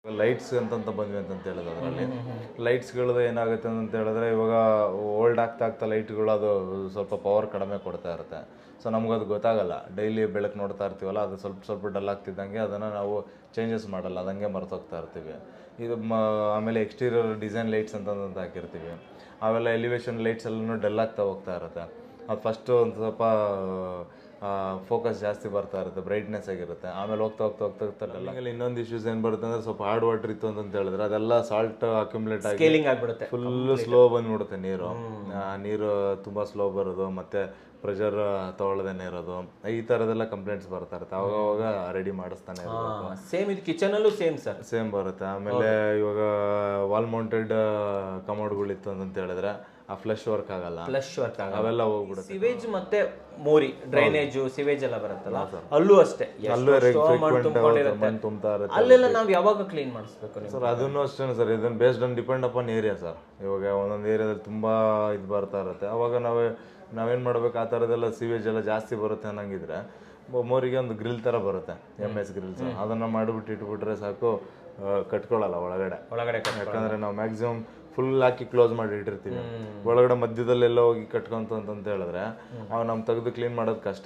Lights ಅಂತಂತ ಬಂದ್ವಿ ಅಂತಂತ ಹೇಳಿದ್ರೆ ಅದರಲ್ಲಿ ಲೈಟ್ಸ್ಗಳದ್ದು ಏನಾಗುತ್ತೆ ಅಂತ ಹೇಳಿದ್ರೆ ಇವಾಗ ಓಲ್ಡ್ ಆಗ್ತಾ ಆಗ್ತಾ ಲೈಟ್ಗಳು ಅದು ಸ್ವಲ್ಪ ಪವರ್ ಕಡಿಮೆ ಕೊಡ್ತಾ ಇರುತ್ತೆ ಸೊ ನಮಗದು ಗೊತ್ತಾಗಲ್ಲ ಡೈಲಿ ಬೆಳಕು ನೋಡ್ತಾ ಇರ್ತೀವಲ್ಲ ಅದು ಸ್ವಲ್ಪ ಸ್ವಲ್ಪ ಡಲ್ ಆಗ್ತಿದ್ದಂಗೆ ಅದನ್ನು ನಾವು ಚೇಂಜಸ್ ಮಾಡಲ್ಲ ಅದಂಗೆ ಮರ್ತೋಗ್ತಾ ಇರ್ತೀವಿ ಇದು ಮ ಆಮೇಲೆ ಎಕ್ಸ್ಟೀರಿಯರ್ ಡಿಸೈನ್ ಲೈಟ್ಸ್ ಅಂತಂತ ಹಾಕಿರ್ತೀವಿ ಅವೆಲ್ಲ ಎಲಿವೇಶನ್ ಲೈಟ್ಸ್ ಎಲ್ಲನೂ ಡಲ್ ಆಗ್ತಾ ಹೋಗ್ತಾ ಇರುತ್ತೆ ಅದು ಫಸ್ಟು ಒಂದು ಸ್ವಲ್ಪ ಫೋಕಸ್ ಜಾಸ್ತಿ ಬರ್ತಾ ಇರುತ್ತೆ ಬ್ರೈಟ್ನೆಸ್ ಆಗಿರುತ್ತೆ ಆಮೇಲೆ ಹೋಗ್ತಾ ಹೋಗ್ತಾ ಹೋಗ್ತಾ ಹೋಗ್ತಾ ಆಮೇಲೆ ಇನ್ನೊಂದು ಇಶ್ಯೂಸ್ ಏನು ಬರುತ್ತೆ ಅಂದ್ರೆ ಸ್ವಲ್ಪ ಹಾರ್ಡ್ ವಾಟರ್ ಇತ್ತು ಅಂತ ಹೇಳಿದ್ರೆ ಅದೆಲ್ಲ ಸಾಲ್ಟ್ ಅಕ್ಯುಮುಲೇಟ್ ಆಗಿ ಸ್ಕೇಲಿಂಗ್ ಆಗ್ಬಿಡುತ್ತೆ ಫುಲ್ ಸ್ಲೋ ಬಂದ್ಬಿಡುತ್ತೆ ನೀರು ಆ, ನೀರು ತುಂಬ ಸ್ಲೋ ಬರೋದು ಮತ್ತೆ ಪ್ರೆಷರ್ ತಗೊಳ್ಳದೇನೆ ಇರೋದು ಈ ಥರದೆಲ್ಲ ಕಂಪ್ಲೇಂಟ್ಸ್ ಬರ್ತಾ ಇರುತ್ತೆ ಅವಾಗ ಅವಾಗ ರೆಡಿ ಮಾಡಿಸ್ತಾನೆ ಇರಬೇಕು ಸೇಮ್ ಇದು ಕಿಚನಲ್ಲೂ ಸೇಮ್ ಸರ್ ಸೇಮ್ ಬರುತ್ತೆ ಆಮೇಲೆ ಇವಾಗ ವಾಲ್ ಮೌಂಟೆಡ್ ಕಮೋಡ್ಗಳಿತ್ತು ಅಂತ ಹೇಳಿದ್ರೆ ಆ ಫ್ಲಶ್ ವರ್ಕ್ ಆಗಲ್ಲ ಫ್ಲಶ್ ವರ್ಕ್ ಆಗ ಅವೆಲ್ಲ ಹೋಗ್ಬಿಡುತ್ತೆ ಸಿವೇಜ್ ಮತ್ತೆ ಮೋರಿ ಡ್ರೈನೇಜು ಸಿವೇಜ್ ಎಲ್ಲ ಬರುತ್ತಲ್ಲ ಅಲ್ಲೂ ಅಷ್ಟೇ ಅಲ್ಲೂ ಎಷ್ಟೋ ಮಣ್ಣು ತುಂಬ್ಕೊಂಡಿರುತ್ತೆ. ಮಣ್ಣು ತುಂಬ್ತಾ ಇರುತ್ತೆ ಅಲ್ಲೆಲ್ಲ ನಾವು ಯಾವಾಗ ಕ್ಲೀನ್ ಮಾಡಿಸ್ಬೇಕು ನೀವು ಸರ್ ಅದನ್ನು ಅಷ್ಟೇ ಸರ್ ಇದನ್ನ based on depend upon area sir ಇವಾಗ ಒಂದೊಂದು ಏರಿಯಾದಲ್ಲಿ ತುಂಬಾ ಇದು ಬರ್ತಾ ಇರುತ್ತೆ ಅವಾಗ ನಾವೇ ನಾವೇನು ಮಾಡ್ಬೇಕು ಆ ಥರದ್ದೆಲ್ಲ ಸಿವೇಜ್ ಎಲ್ಲ ಜಾಸ್ತಿ ಬರುತ್ತೆ ಅನ್ನಂಗಿದ್ರೆ ಮೊ- ಮೋರಿಗೆ ಒಂದು ಗ್ರಿಲ್ ಥರ ಬರುತ್ತೆ ಎಮ್ ಎಸ್ ಗ್ರಿಲ್ಸ್ ಅದನ್ನ ಮಾಡಿಬಿಟ್ಟು ಇಟ್ಬಿಟ್ರೆ ಸಾಕು ಆ, ಕಟ್ಕೊಳ್ಳಲ್ಲ ಒಳಗಡೆ ಒಳಗಡೆ ಕಟ್- ಯಾಕಂದ್ರೆ ನಾವು ಮ್ಯಾಕ್ಸಿಮಮ್ ಫುಲ್ ಹಾಕಿ ಕ್ಲೋಸ್ ಮಾಡಿ ಇಟ್ಟಿರ್ತೀವಿ ಒಳಗಡೆ ಮಧ್ಯದಲ್ಲೆಲ್ಲ ಹೋಗಿ ಕಟ್ಕೊಂತ ಅಂತ ಹೇಳಿದ್ರೆ ಅವ್ ನಮ್ ತೆಗೆದು ಕ್ಲೀನ್ ಮಾಡೋದು ಕಷ್ಟ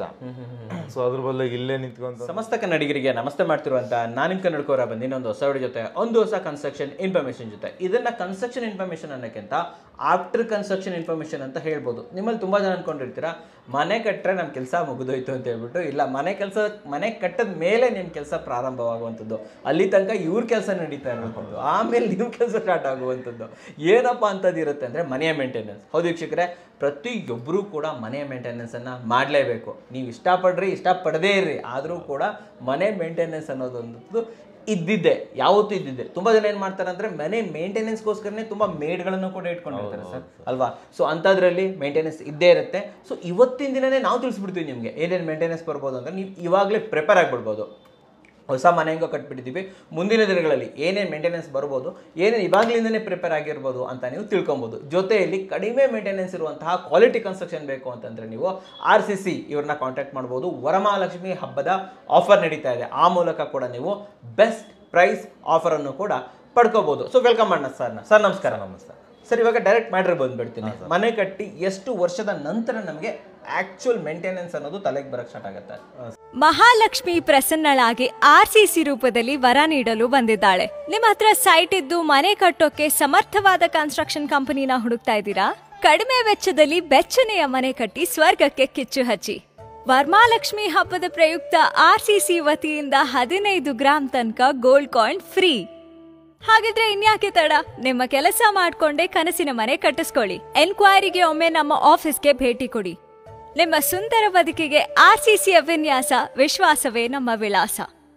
ಸೊ ಅದ್ರ ಬದಲಿಗೆ ಇಲ್ಲೇ ನಿಂತ್ಕೊಂತ ಸಮಸ್ತ ಕನ್ನಡಿಗರಿಗೆ ನಮಸ್ತೆ ಮಾಡ್ತಿರುವಂತ ನಾನು ನಿಮ್ಮ ಕನ್ನಡಕೋರ ಬಂದು ಇನ್ನೊಂದು ಹೊಸ ವಿಡಿಯೋ ಜೊತೆ ಒಂದು ಹೊಸ ಕನ್ಸ್ಟ್ರಕ್ಷನ್ ಇನ್ಫಾರ್ಮೇಶನ್ ಜೊತೆ ಇದನ್ನ ಕನ್ಸ್ಟ್ರಕ್ಷನ್ ಇನ್ಫಾರ್ಮೇಶನ್ ಅನ್ನೋಕ್ಕಿಂತ ಆಫ್ಟರ್ ಕನ್ಸ್ಟ್ರಕ್ಷನ್ ಇನ್ಫಾರ್ಮೇಶನ್ ಅಂತ ಹೇಳ್ಬೋದು ನಿಮ್ಮಲ್ಲಿ ತುಂಬಾ ಜನ ಅನ್ಕೊಂಡಿರ್ತೀರಾ ಮನೆ ಕಟ್ಟರೆ ನಮ್ಮ ಕೆಲಸ ಮುಗಿದೋಯ್ತು ಅಂತ ಹೇಳ್ಬಿಟ್ಟು ಇಲ್ಲ ಮನೆ ಕೆಲಸ ಮನೆ ಕಟ್ಟದ ಮೇಲೆ ನಿಮ್ಮ ಕೆಲಸ ಪ್ರಾರಂಭವಾಗುವಂಥದ್ದು ಅಲ್ಲಿ ತನಕ ಇವ್ರ ಕೆಲಸ ನಡೀತಾ ಇರುವಂಥದ್ದು ಆಮೇಲೆ ನಿಮ್ಮ ಕೆಲಸ ಸ್ಟಾರ್ಟ್ ಆಗುವಂಥದ್ದು ಏನಪ್ಪ ಅಂತದ್ದು ಇರುತ್ತೆ ಅಂದರೆ ಮನೆಯ ಮೇಂಟೆನೆನ್ಸ್ ಹೌದು ವೀಕ್ಷಕರೇ ಪ್ರತಿಯೊಬ್ಬರೂ ಕೂಡ ಮನೆಯ ಮೇಂಟೆನೆನ್ಸನ್ನು ಮಾಡಲೇಬೇಕು ನೀವು ಇಷ್ಟಪಡ್ರಿ ಇಷ್ಟಪಡದೇ ಇರ್ರಿ ಆದರೂ ಕೂಡ ಮನೆ ಮೇಂಟೆನೆನ್ಸ್ ಅನ್ನೋದೊಂದು ಇದ್ದಿದ್ದೆ ಯಾವತ್ತೂ ಇದ್ದಿದ್ದೆ ತುಂಬ ಜನ ಏನು ಮಾಡ್ತಾರೆ ಅಂದರೆ ಮನೆ ಮೇಂಟೆನೆನ್ಸ್ಗೋಸ್ಕರನೇ ತುಂಬ ಮೇಡ್ಗಳನ್ನು ಕೂಡ ಇಟ್ಕೊಂಡಿರ್ತಾರೆ ಸರ್ ಅಲ್ವಾ ಸೊ ಅಂಥದ್ರಲ್ಲಿ ಮೇಂಟೆನೆನ್ಸ್ ಇದ್ದೇ ಇರುತ್ತೆ ಸೊ ಇವತ್ತಿನ ದಿನನೇ ನಾವು ತಿಳಿಸ್ಬಿಡ್ತೀವಿ ನಿಮಗೆ ಏನೇನು ಮೇಂಟೆನೆನ್ಸ್ ಬರ್ಬೋದು ಅಂತ ನೀವು ಇವಾಗಲೇ ಪ್ರಿಪೇರ್ ಆಗಿಬಿಡ್ಬೋದು ಹೊಸ ಮನೆ ಹೆಂಗೋ ಕಟ್ಬಿಟ್ಟಿದ್ದೀವಿ ಮುಂದಿನ ದಿನಗಳಲ್ಲಿ ಏನೇನು ಮೇಂಟೆನೆನ್ಸ್ ಬರ್ಬೋದು ಏನೇನು ಇವಾಗಲಿಂದನೇ ಪ್ರಿಪೇರ್ ಆಗಿರ್ಬೋದು ಅಂತ ನೀವು ತಿಳ್ಕೊಬೋದು ಜೊತೆಯಲ್ಲಿ ಕಡಿಮೆ ಮೇಂಟೆನೆನ್ಸ್ ಇರುವಂತಹ ಕ್ವಾಲಿಟಿ ಕನ್ಸ್ಟ್ರಕ್ಷನ್ ಬೇಕು ಅಂತಂದರೆ ನೀವು ಆರ್ ಸಿ ಸಿ ಇವ್ರನ್ನ ಕಾಂಟ್ಯಾಕ್ಟ್ ಮಾಡ್ಬೋದು ವರಮಹಾಲಕ್ಷ್ಮಿ ಹಬ್ಬದ ಆಫರ್ ನಡೀತಾ ಇದೆ ಆ ಮೂಲಕ ಕೂಡ ನೀವು ಬೆಸ್ಟ್ ಪ್ರೈಸ್ ಆಫರನ್ನು ಕೂಡ ಪಡ್ಕೋಬೋದು ಸೊ ವೆಲ್ಕಮ್ ಮಾಡೋಣ ಸರ್ನ ಸರ್ ನಮಸ್ಕಾರ ನಮಸ್ತೆ ಸರ್ ಇವಾಗ ಡೈರೆಕ್ಟ್ ಮ್ಯಾಟ್ರಿಗೆ ಬಂದ್ಬಿಡ್ತೀನಿ ಮನೆ ಕಟ್ಟಿ ಎಷ್ಟು ವರ್ಷದ ನಂತರ ನಮಗೆ ಆ್ಯಕ್ಚುಯಲ್ ಮೇಂಟೆನೆನ್ಸ್ ಅನ್ನೋದು ತಲೆಗೆ ಬರಕ್ಕೆ ಸ್ಟಾರ್ಟ್ ಆಗುತ್ತೆ ಮಹಾಲಕ್ಷ್ಮಿ ಪ್ರಸನ್ನಳಾಗಿ ಆರ್ಸಿಸಿ ರೂಪದಲ್ಲಿ ವರ ನೀಡಲು ಬಂದಿದ್ದಾಳೆ ನಿಮ್ಮ ಹತ್ರ ಸೈಟ್ ಇದ್ದು ಮನೆ ಕಟ್ಟೋಕೆ ಸಮರ್ಥವಾದ ಕನ್ಸ್ಟ್ರಕ್ಷನ್ ಕಂಪನಿನ ಹುಡುಕ್ತಾ ಇದ್ದೀರಾ ಕಡಿಮೆ ವೆಚ್ಚದಲ್ಲಿ ಬೆಚ್ಚನೆಯ ಮನೆ ಕಟ್ಟಿ ಸ್ವರ್ಗಕ್ಕೆ ಕಿಚ್ಚು ಹಚ್ಚಿ ವರಮಹಾಲಕ್ಷ್ಮಿ ಹಬ್ಬದ ಪ್ರಯುಕ್ತ ಆರ್ಸಿಸಿ ವತಿಯಿಂದ ಹದಿನೈದು ಗ್ರಾಂ ತನಕ ಗೋಲ್ಡ್ ಕಾಯಿನ್ ಫ್ರೀ ಹಾಗಿದ್ರೆ ಇನ್ಯಾಕೆ ತಡ ನಿಮ್ಮ ಕೆಲಸ ಮಾಡ್ಕೊಂಡೇ ಕನಸಿನ ಮನೆ ಕಟ್ಟಿಸ್ಕೊಳ್ಳಿ ಎನ್ಕ್ವೈರಿಗೆ ಒಮ್ಮೆ ನಮ್ಮ ಆಫೀಸ್ಗೆ ಭೇಟಿ ಕೊಡಿ ನಿಮ್ಮ ಸುಂದರ ಬದುಕಿಗೆ ಆರ್ಸಿಸಿಯ ವಿನ್ಯಾಸ ವಿಶ್ವಾಸವೇ ನಮ್ಮ ವಿಳಾಸ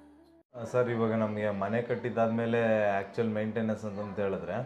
ಸರ್ ಇವಾಗ ನಮಗೆ ಮನೆ ಕಟ್ಟಿದ್ದಾದ್ಮೇಲೆ ಆ್ಯಕ್ಚುಯಲ್ ಮೇಂಟೆನೆನ್ಸ್ ಅಂತಂತ ಹೇಳಿದ್ರೆ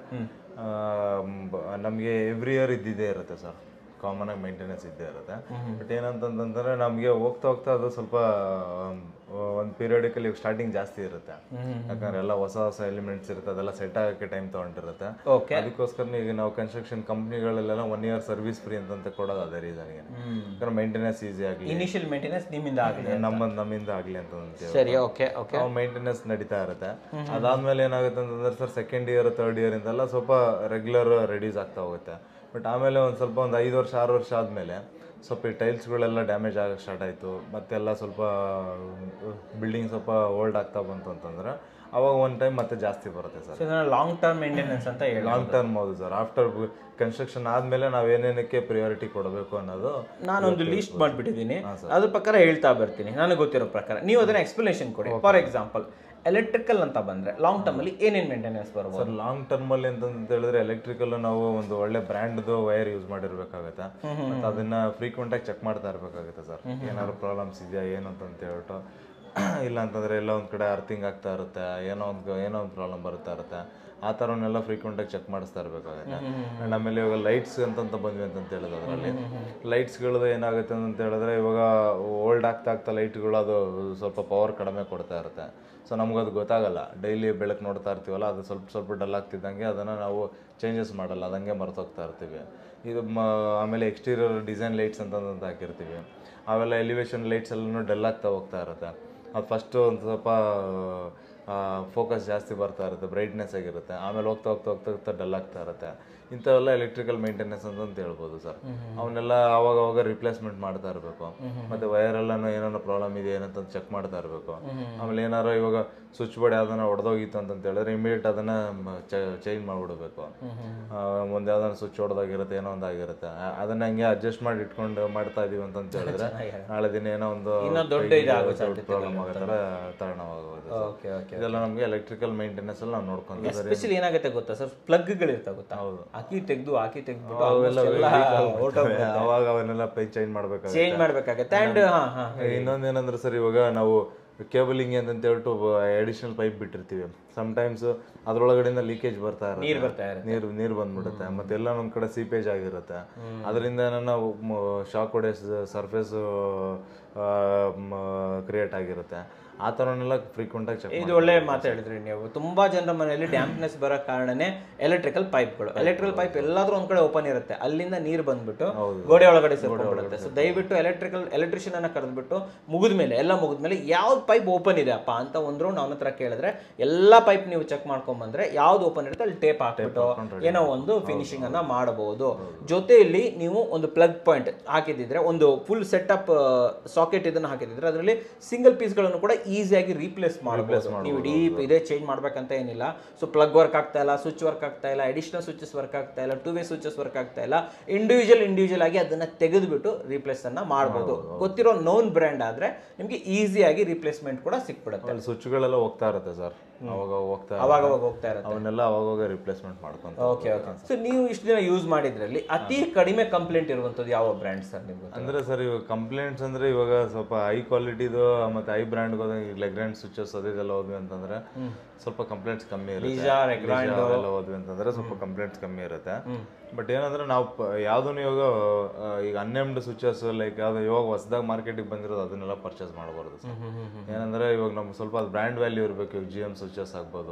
ನಮಗೆ ಎವ್ರಿ ಇಯರ್ ಇದ್ದಿದ್ದೇ ಇರುತ್ತೆ ಸರ್ ಕಾಮನ್ ಆಗಿ ಮೇಂಟೆನೆನ್ಸ್ ಇದ್ದೇ ಇರುತ್ತೆ ಬಟ್ ಏನಂತಂತಂದ್ರೆ ನಮಗೆ ಹೋಗ್ತಾ ಹೋಗ್ತಾ ಅದು ಸ್ವಲ್ಪ ಒಂದು ಪೀರಿಯಡಿಕಲ್ಲಿ ಸ್ಟಾರ್ಟಿಂಗ್ ಜಾಸ್ತಿ ಇರುತ್ತೆ ಯಾಕಂದ್ರೆ ಎಲ್ಲ ಹೊಸ ಹೊಸ ಎಲಿಮೆಂಟ್ಸ್ ಇರುತ್ತೆ ಅದೆಲ್ಲ ಸೆಟ್ ಆಗೋಕ್ಕೆ ಟೈಮ್ ತೊಗೊಂಡಿರುತ್ತೆ ಓಕೆ ಅದಕ್ಕೋಸ್ಕರ ಈಗ ನಾವು ಕನ್ಸ್ಟ್ರಕ್ಷನ್ ಕಂಪ್ನಿಗಳಲ್ಲೆಲ್ಲ ಒನ್ ಇಯರ್ ಸರ್ವಿಸ್ ಫ್ರೀ ಅಂತಂತ ಕೊಡೋದು ಅದೇ ರೀಸನ್ಗೆ ಯಾಕಂದ್ರೆ ಮೇಂಟೆನೆನ್ಸ್ ಈಸಿ ಆಗಲಿ ಇನಿಷಿಯಲ್ ಮೇಂಟೆನೆನ್ಸ್ ನಿಮ್ಮಿಂದ ಆಗಿದೆ ನಮ್ಮ ನಮ್ಮಿಂದ ಆಗಲಿ ಅಂತ ಅಂತೀವಿ ಸರಿ ಓಕೆ ಓಕೆ ಮೇಂಟೆನೆನ್ಸ್ ನಡೀತಾ ಇರುತ್ತೆ ಅದಾದ್ಮೇಲೆ ಏನಾಗುತ್ತೆ ಅಂತಂದ್ರೆ sir second year third year ಇಂದೆಲ್ಲ ಸ್ವಲ್ಪ ರೆಗ್ಯುಲರ್ ರೆಡ್ಯೂಸ್ ಆಗ್ತಾ ಹೋಗುತ್ತೆ ಬಟ್ ಆಮೇಲೆ ಒಂದು ಸ್ವಲ್ಪ ಒಂದು ಐದು ವರ್ಷ ಆರು ವರ್ಷ ಆದಮೇಲೆ ಸ್ವಲ್ಪ ಈ ಟೈಲ್ಸ್ಗಳೆಲ್ಲ ಡ್ಯಾಮೇಜ್ ಆಗಕ್ಕೆ ಸ್ಟಾರ್ಟ್ ಆಯಿತು ಮತ್ತೆಲ್ಲ ಸ್ವಲ್ಪ ಬಿಲ್ಡಿಂಗ್ ಸ್ವಲ್ಪ ಓಲ್ಡ್ ಆಗ್ತಾ ಬಂತು ಅಂತಂದ್ರೆ ಅವಾಗ ಒಂದು ಟೈಮ್ ಮತ್ತೆ ಜಾಸ್ತಿ ಬರುತ್ತೆ ಸರ್ ಲಾಂಗ್ ಟರ್ಮ್ ಮೇಂಟೆನೆನ್ಸ್ ಅಂತ ಹೇಳಿ ಲಾಂಗ್ ಟರ್ಮ್ ಹೌದು ಸರ್ ಆಫ್ಟರ್ ಕನ್ಸ್ಟ್ರಕ್ಷನ್ ಆದಮೇಲೆ ನಾವೇನೇನಕ್ಕೆ ಪ್ರಿಯಾರಿಟಿ ಕೊಡಬೇಕು ಅನ್ನೋದು ನಾನೊಂದು ಲಿಸ್ಟ್ ಮಾಡ್ಬಿಟ್ಟಿದ್ದೀನಿ ಅದ್ರ ಪ್ರಕಾರ ಹೇಳ್ತಾ ಬರ್ತೀನಿ ನನಗೆ ಗೊತ್ತಿರೋ ಪ್ರಕಾರ ನೀವು ಅದನ್ನ ಎಕ್ಸ್ಪ್ಲನೇಷನ್ ಕೊಡಿ ಫಾರ್ ಎಕ್ಸಾಂಪಲ್ ಎಲೆಕ್ಟ್ರಿಕಲ್ ಅಂತ ಬಂದ್ರೆ ಲಾಂಗ್ ಟರ್ಮ್ ಅಲ್ಲಿ ಏನೇನು ಮೇಂಟೆನೆನ್ಸ್ ಬರ್ಬೋದು ಸರ್ ಲಾಂಗ್ ಟರ್ಮ್ ಅಲ್ಲಿ ಅಂತಂತ ಹೇಳಿದ್ರೆ ಎಲೆಕ್ಟ್ರಿಕಲ್ ನಾವು ಒಂದು ಒಳ್ಳೆ ಬ್ರ್ಯಾಂಡ್ದು ವೈರ್ ಯೂಸ್ ಮಾಡಿರ್ಬೇಕಾಗತ್ತೆ ಮತ್ತೆ ಅದನ್ನ ಫ್ರೀಕ್ವೆಂಟ್ ಆಗಿ ಚೆಕ್ ಮಾಡ್ತಾ ಇರ್ಬೇಕಾಗುತ್ತೆ ಸರ್ ಏನಾದ್ರು ಪ್ರಾಬ್ಲಮ್ಸ್ ಇದೆಯಾ ಏನು ಅಂತ ಹೇಳ್ಬಿಟ್ಟು ಇಲ್ಲ ಅಂತಂದ್ರೆ ಎಲ್ಲ ಒಂದ್ ಕಡೆ ಅರ್ಥಿಂಗ್ ಆಗ್ತಾ ಇರುತ್ತೆ ಏನೋ ಒಂದು ಏನೋ ಒಂದು ಪ್ರಾಬ್ಲಮ್ ಬರ್ತಾ ಇರುತ್ತೆ ಆ ಥರವನ್ನೆಲ್ಲ ಫ್ರೀಕ್ವೆಂಟ್ ಆಗಿ ಚೆಕ್ ಮಾಡಿಸ್ತಾ ಇರ್ಬೇಕಾಗುತ್ತೆ ಅಂಡ್ ಆಮೇಲೆ ಇವಾಗ ಲೈಟ್ಸ್ ಅಂತಂತ ಬಂದ್ವಿ ಅಂತಂತ ಹೇಳಿದ್ರೆ ಅದರಲ್ಲಿ ಲೈಟ್ಸ್ಗಳದ್ದು ಏನಾಗುತ್ತೆ ಅಂತ ಹೇಳಿದ್ರೆ ಇವಾಗ ಓಲ್ಡ್ ಆಗ್ತಾ ಆಗ್ತಾ ಲೈಟ್ಗಳು ಅದು ಸ್ವಲ್ಪ ಪವರ್ ಕಡಿಮೆ ಕೊಡ್ತಾ ಇರುತ್ತೆ ಸೊ ನಮಗದು ಗೊತ್ತಾಗಲ್ಲ ಡೈಲಿ ಬೆಳಕು ನೋಡ್ತಾ ಇರ್ತೀವಲ್ಲ ಅದು ಸ್ವಲ್ಪ ಸ್ವಲ್ಪ ಡಲ್ ಆಗ್ತಿದ್ದಂಗೆ ಅದನ್ನು ನಾವು ಚೇಂಜಸ್ ಮಾಡಲ್ಲ ಅದಂಗೆ ಮರ್ತೋಗ್ತಾ ಇರ್ತೀವಿ ಇದು ಮ ಆಮೇಲೆ ಎಕ್ಸ್ಟೀರಿಯರ್ ಡಿಸೈನ್ ಲೈಟ್ಸ್ ಅಂತಂತ ಹಾಕಿರ್ತೀವಿ ಅವೆಲ್ಲ ಎಲಿವೇಶನ್ ಲೈಟ್ಸ್ ಎಲ್ಲನೂ ಡಲ್ ಆಗ್ತಾ ಹೋಗ್ತಾ ಇರುತ್ತೆ ಅದು ಫಸ್ಟು ಒಂದು ಸ್ವಲ್ಪ ಫೋಕಸ್ ಜಾಸ್ತಿ ಬರ್ತಾ ಇರುತ್ತೆ ಬ್ರೈಟ್ನೆಸ್ ಆಗಿರುತ್ತೆ ಆಮೇಲೆ ಹೋಗ್ತಾ ಹೋಗ್ತಾ ಹೋಗ್ತಾ ಹೋಗ್ತಾ ಡಲ್ ಆಗ್ತಾ ಇರುತ್ತೆ ಇಂಥವೆಲ್ಲ ಎಲೆಕ್ಟ್ರಿಕಲ್ ಮೇಂಟೆನೆನ್ಸ್ ಅಂತ ಹೇಳ್ಬೋದು ಸರ್ ಅವನ್ನೆಲ್ಲ ಅವಾಗ ಅವಾಗ ರಿಪ್ಲೇಸ್ಮೆಂಟ್ ಮಾಡ್ತಾ ಇರಬೇಕು ಮತ್ತೆ ವೈರ್ ಎಲ್ಲಾನು ಏನಾರ ಪ್ರಾಬ್ಲಮ್ ಇದೆ ಏನಂತ ಚೆಕ್ ಮಾಡ್ತಾ ಇರಬೇಕು ಆಮೇಲೆ ಏನಾರ ಇವಾಗ ಸ್ವಿಚ್ ಬೋರ್ಡ್ ಯಾವ್ದಾನ ಹೊಡೆದೋಗಿತ್ತು ಅಂತ ಹೇಳಿದ್ರೆ ಇಮಿಡಿಯೇಟ್ ಅದನ್ನ ಚೇಂಜ್ ಮಾಡ್ಬಿಡ್ಬೇಕು ಆ, ಒಂದ್ ಯಾವ್ದಾನ ಸ್ವಿಚ್ ಹೊಡೆದಾಗಿರುತ್ತೆ ಏನೋ ಒಂದು ಆಗಿರುತ್ತೆ ಆ- ಅದನ್ನ ಹಂಗೆ ಅಡ್ಜಸ್ಟ್ ಮಾಡಿ ಇಟ್ಕೊಂಡು ಮಾಡ್ತಾ ಇದೀವಿ ಅಂತ ಹೇಳಿದ್ರೆ ನಾಳೆ ದಿನ ಏನೋ ಒಂದು ಇನ್ನೊಂದ್ ದೊಡ್ಡ ಇದಾಗೋ ಸಾಧ್ಯತೆ ಪ್ರಾಬ್ಲಮ್ ಆಗೋ ಥರ ಕಾರಣವಾಗಬಹುದು ಓಕೆ ಓಕೆ ಇದೆಲ್ಲ ನಮಗೆ ಎಲೆಕ್ಟ್ರಿಕಲ್ ಮೇಂಟೆನೆನ್ಸ್ ಎಲ್ಲ ನಾವು ನೋಡ್ಕೊಂತೀವಿ ಎಸ್ಪೆಷಲಿ ಏನಾಗುತ್ತೆ ಗೊತ್ತಾ ಸರ್ ಪ್ಲಗ್ಗಳು ಇರ್ತಾವೆ ಗೊತ್ತಾ ಹಾಕಿ ತೆಗ್ದು ಹಾಕಿ ತೆಗ್ದ್ಬಿಟ್ಟು ಅವೆಲ್ಲ ಔಟ್ ಅವಾಗ ಅವನ್ನೆಲ್ಲ ಪೈ ಚೇಂಜ್ ಮಾಡ್ಬೇಕಾಗುತ್ತೆ ಚೇಂಜ್ ಮಾಡ್ಬೇಕಾಗತ್ತೆ ಅಂಡ್ ಹಾ ಹಾ ಇನ್ನೊಂದೇನಂದ್ರೆ ಸರ್ ಇವಾಗ ನಾವು ಕೇಬಲಿಂಗ್ ಅಂತ ಹೇಳ್ಬಿಟ್ಟು ಅಡಿಷನಲ್ ಪೈಪ್ ಬಿಟ್ಟಿರ್ತೀವಿ ಟೈಮ್ಸ್ ಅದ್ರೊಳಗಡೆಯಿಂದ ಲೀಕೇಜ್ ಬರ್ತಾ ಇರುತ್ತೆ ನೀರ್ ಬರ್ತಾ ಇರುತ್ತೆ. ನೀರು ನೀರು ಬಂದ್ಬಿಡುತ್ತೆ ಮತ್ತೆ ಎಲ್ಲ ಒಂದ್ ಕಡೆ ಸೀಪೇಜ್ ಆಗಿರುತ್ತೆ ಅದರಿಂದ ನಾವು ಶಾಕ್ ಹೊಡೆ ಸರ್ಫೇಸ್ ಕ್ರಿಯೇಟ್ ಆಗಿರುತ್ತೆ ಆ ಥರನೆಲ್ಲ ಫ್ರೀಕ್ವೆಂಟ್ ಆಗಿ ಚೆಕ್ ಇದು ಒಳ್ಳೆ ಮಾತು ಹೇಳಿದ್ರಿ ನೀವು ತುಂಬಾ ಜನರ ಮನೆಯಲ್ಲಿ ಡ್ಯಾಂಪ್ನೆಸ್ ಬರೋ ಕಾರಣನೇ ಎಲೆಕ್ಟ್ರಿಕಲ್ ಪೈಪ್ಗಳು ಎಲೆಕ್ಟ್ರಿಕಲ್ ಪೈಪ್ ಎಲ್ಲಾದ್ರೂ ಒಂದ್ ಕಡೆ ಓಪನ್ ಇರುತ್ತೆ ಅಲ್ಲಿಂದ ನೀರು ಬಂದ್ಬಿಟ್ಟು ಗೋಡೆ ಒಳಗಡೆ ಸೇರ್ಕೊಂಡ್ಬಿಡುತ್ತೆ ಸೊ ದಯವಿಟ್ಟು ಎಲೆಕ್ಟ್ರಿಕಲ್ ಎಲೆಕ್ಟ್ರಿಷಿಯನ್ ಅನ್ನ ಕರೆದ್ಬಿಟ್ಟು ಮುಗಿದ್ಮೇಲೆ ಎಲ್ಲ ಮುಗಿದ್ಮೇಲೆ ಯಾವ್ದು ಪೈಪ್ ಓಪನ್ ಇದೆ ಅಪ್ಪ ಅಂತ ಒಂದು ರೌಂಡ್ ಅವನ ಹತ್ರ ಕೇಳಿದ್ರೆ ಎಲ್ಲ ಪೈಪ್ ನೀವು ಚೆಕ್ ಮಾಡ್ಕೊಂಡ್ ಬಂದ್ರೆ ಯಾವ್ದು ಓಪನ್ ಇರುತ್ತೆ ಅಲ್ಲಿ ಟೇಪ್ ಹಾಕ್ಬಿಟ್ಟು ಏನೋ ಒಂದು ಫಿನಿಶಿಂಗ್ ಅನ್ನ ಮಾಡಬಹುದು ಜೊತೆಯಲ್ಲಿ ನೀವು ಒಂದು ಪ್ಲಗ್ ಪಾಯಿಂಟ್ ಹಾಕಿದಿದ್ರೆ ಒಂದು ಫುಲ್ ಸೆಟಪ್ ಸಾಕೆಟ್ ಇದನ್ನ ಹಾಕಿದಿದ್ರೆ ಅದರಲ್ಲಿ ಸಿಂಗಲ್ ಪೀಸ್ಗಳನ್ನು ಕೂಡ ಈಸಿಯಾಗಿ ರೀಪ್ಲೇಸ್ ಮಾಡಬಹುದು ನೀವು ಡೀಪ್ ಇದೇ ಚೇಂಜ್ ಮಾಡ್ಬೇಕಂತ ಏನಿಲ್ಲ ಸೊ ಪ್ಲಗ್ ವರ್ಕ್ ಆಗ್ತಾ ಇಲ್ಲ ಸ್ವಿಚ್ ವರ್ಕ್ ಆಗ್ತಾ ಇಲ್ಲ ಅಡಿಷನಲ್ ಸ್ವಿಚಸ್ ವರ್ಕ್ ಆಗ್ತಾ ಇಲ್ಲ ಟೂ ವೇ ಸ್ವಿಚಸ್ ವರ್ಕ್ ಆಗ್ತಾ ಇಲ್ಲ ಇಂಡಿವಿಜುವಲ್ ಇಂಡಿವಿಜುವಲ್ ಆಗಿ ಅದನ್ನ ತೆಗೆದುಬಿಟ್ಟು ರೀಪ್ಲೇಸ್ ಅನ್ನ ಮಾಡಬಹುದು ಗೊತ್ತಿರೋ ನೋನ್ ಬ್ರ್ಯಾಂಡ್ ಆದ್ರೆ ನಿಮ್ಗೆ ಈಸಿಯಾಗಿ ರೀಪ್ಲೇಸ್ಮೆಂಟ್ ಕೂಡ ಸಿಕ್ಬಿಡುತ್ತೆ ಅಲ್ಲಿ ಸ್ವಿಚ್ಗಳೆಲ್ಲ ಹೋಗ್ತಾ ಇರುತ್ತೆ ಸರ್ ಅವಾಗ ಹೋಗ್ತಾ ಅವಾಗ ಅವಾಗ ಹೋಗ್ತಾ ಇರುತ್ತೆ ಅವನ್ನೆಲ್ಲ ಅವಾಗವಾಗ ರಿಪ್ಲೇಸ್ಮೆಂಟ್ ಮಾಡ್ಕೊಂತ ಓಕೆ ಓಕೆ ಸೊ ನೀವು ಇಷ್ಟು ದಿನ ಯೂಸ್ ಮಾಡಿದ್ರಲ್ಲಿ ಅತಿ ಕಡಿಮೆ ಕಂಪ್ಲೇಂಟ್ ಇರುವಂತದ್ದು ಯಾವ ಬ್ರ್ಯಾಂಡ್ ಸರ್ ನಿಮ್ಗೆ ಅಂದ್ರೆ ಸರ್ ಇವಾಗ ಕಂಪ್ಲೇಂಟ್ಸ್ ಅಂದ್ರೆ ಇವಾಗ ಸ್ವಲ್ಪ ಹೈ ಕ್ವಾಲಿಟಿದು ಮತ್ತೆ ಹೈ ಬ್ರ್ಯಾಂಡ್ ಹೋದಾಗ ಲೆಗ್ರ್ಯಾಂಡ್ ಸ್ವಿಚಸ್ ಅದೆಲ್ಲ ಹೋದ್ವಿ ಅಂತಂದ್ರೆ ಸ್ವಲ್ಪ ಕಂಪ್ಲೇಂಟ್ಸ್ ಕಮ್ಮಿ ಇರುತ್ತೆ Lisa, Legrand. Lisa ಅವೆಲ್ಲ ಹೋದ್ವಿ ಅಂತಂದ್ರೆ ಸ್ವಲ್ಪ ಕಂಪ್ಲೇಂಟ್ಸ್ ಕಮ್ಮಿ ಇರುತ್ತೆ ಬಟ್ ಏನಂದ್ರೆ ನಾವು ಯಾವ್ದೂ ಇವಾಗ ಆ, ಈಗ ಹನ್ನೆರಡು ಸ್ವಿಚಸ್ ಲೈಕ್ ಯಾವ್ದು ಇವಾಗ ಹೊಸದಾಗಿ ಮಾರ್ಕೆಟಿಗೆ ಬಂದಿರೋದು ಅದನ್ನೆಲ್ಲ ಪರ್ಚೇಸ್ ಮಾಡಬಾರ್ದು ಸರ್ ಏನಂದ್ರೆ ಇವಾಗ ನಮ್ಗೆ ಸ್ವಲ್ಪ ಅದು ಬ್ರ್ಯಾಂಡ್ ವ್ಯಾಲ್ಯೂ ಇರಬೇಕು ಇವಾಗ ಜಿ ಎಮ್ ಸ್ವಿಚಸ್ ಆಗ್ಬೋದು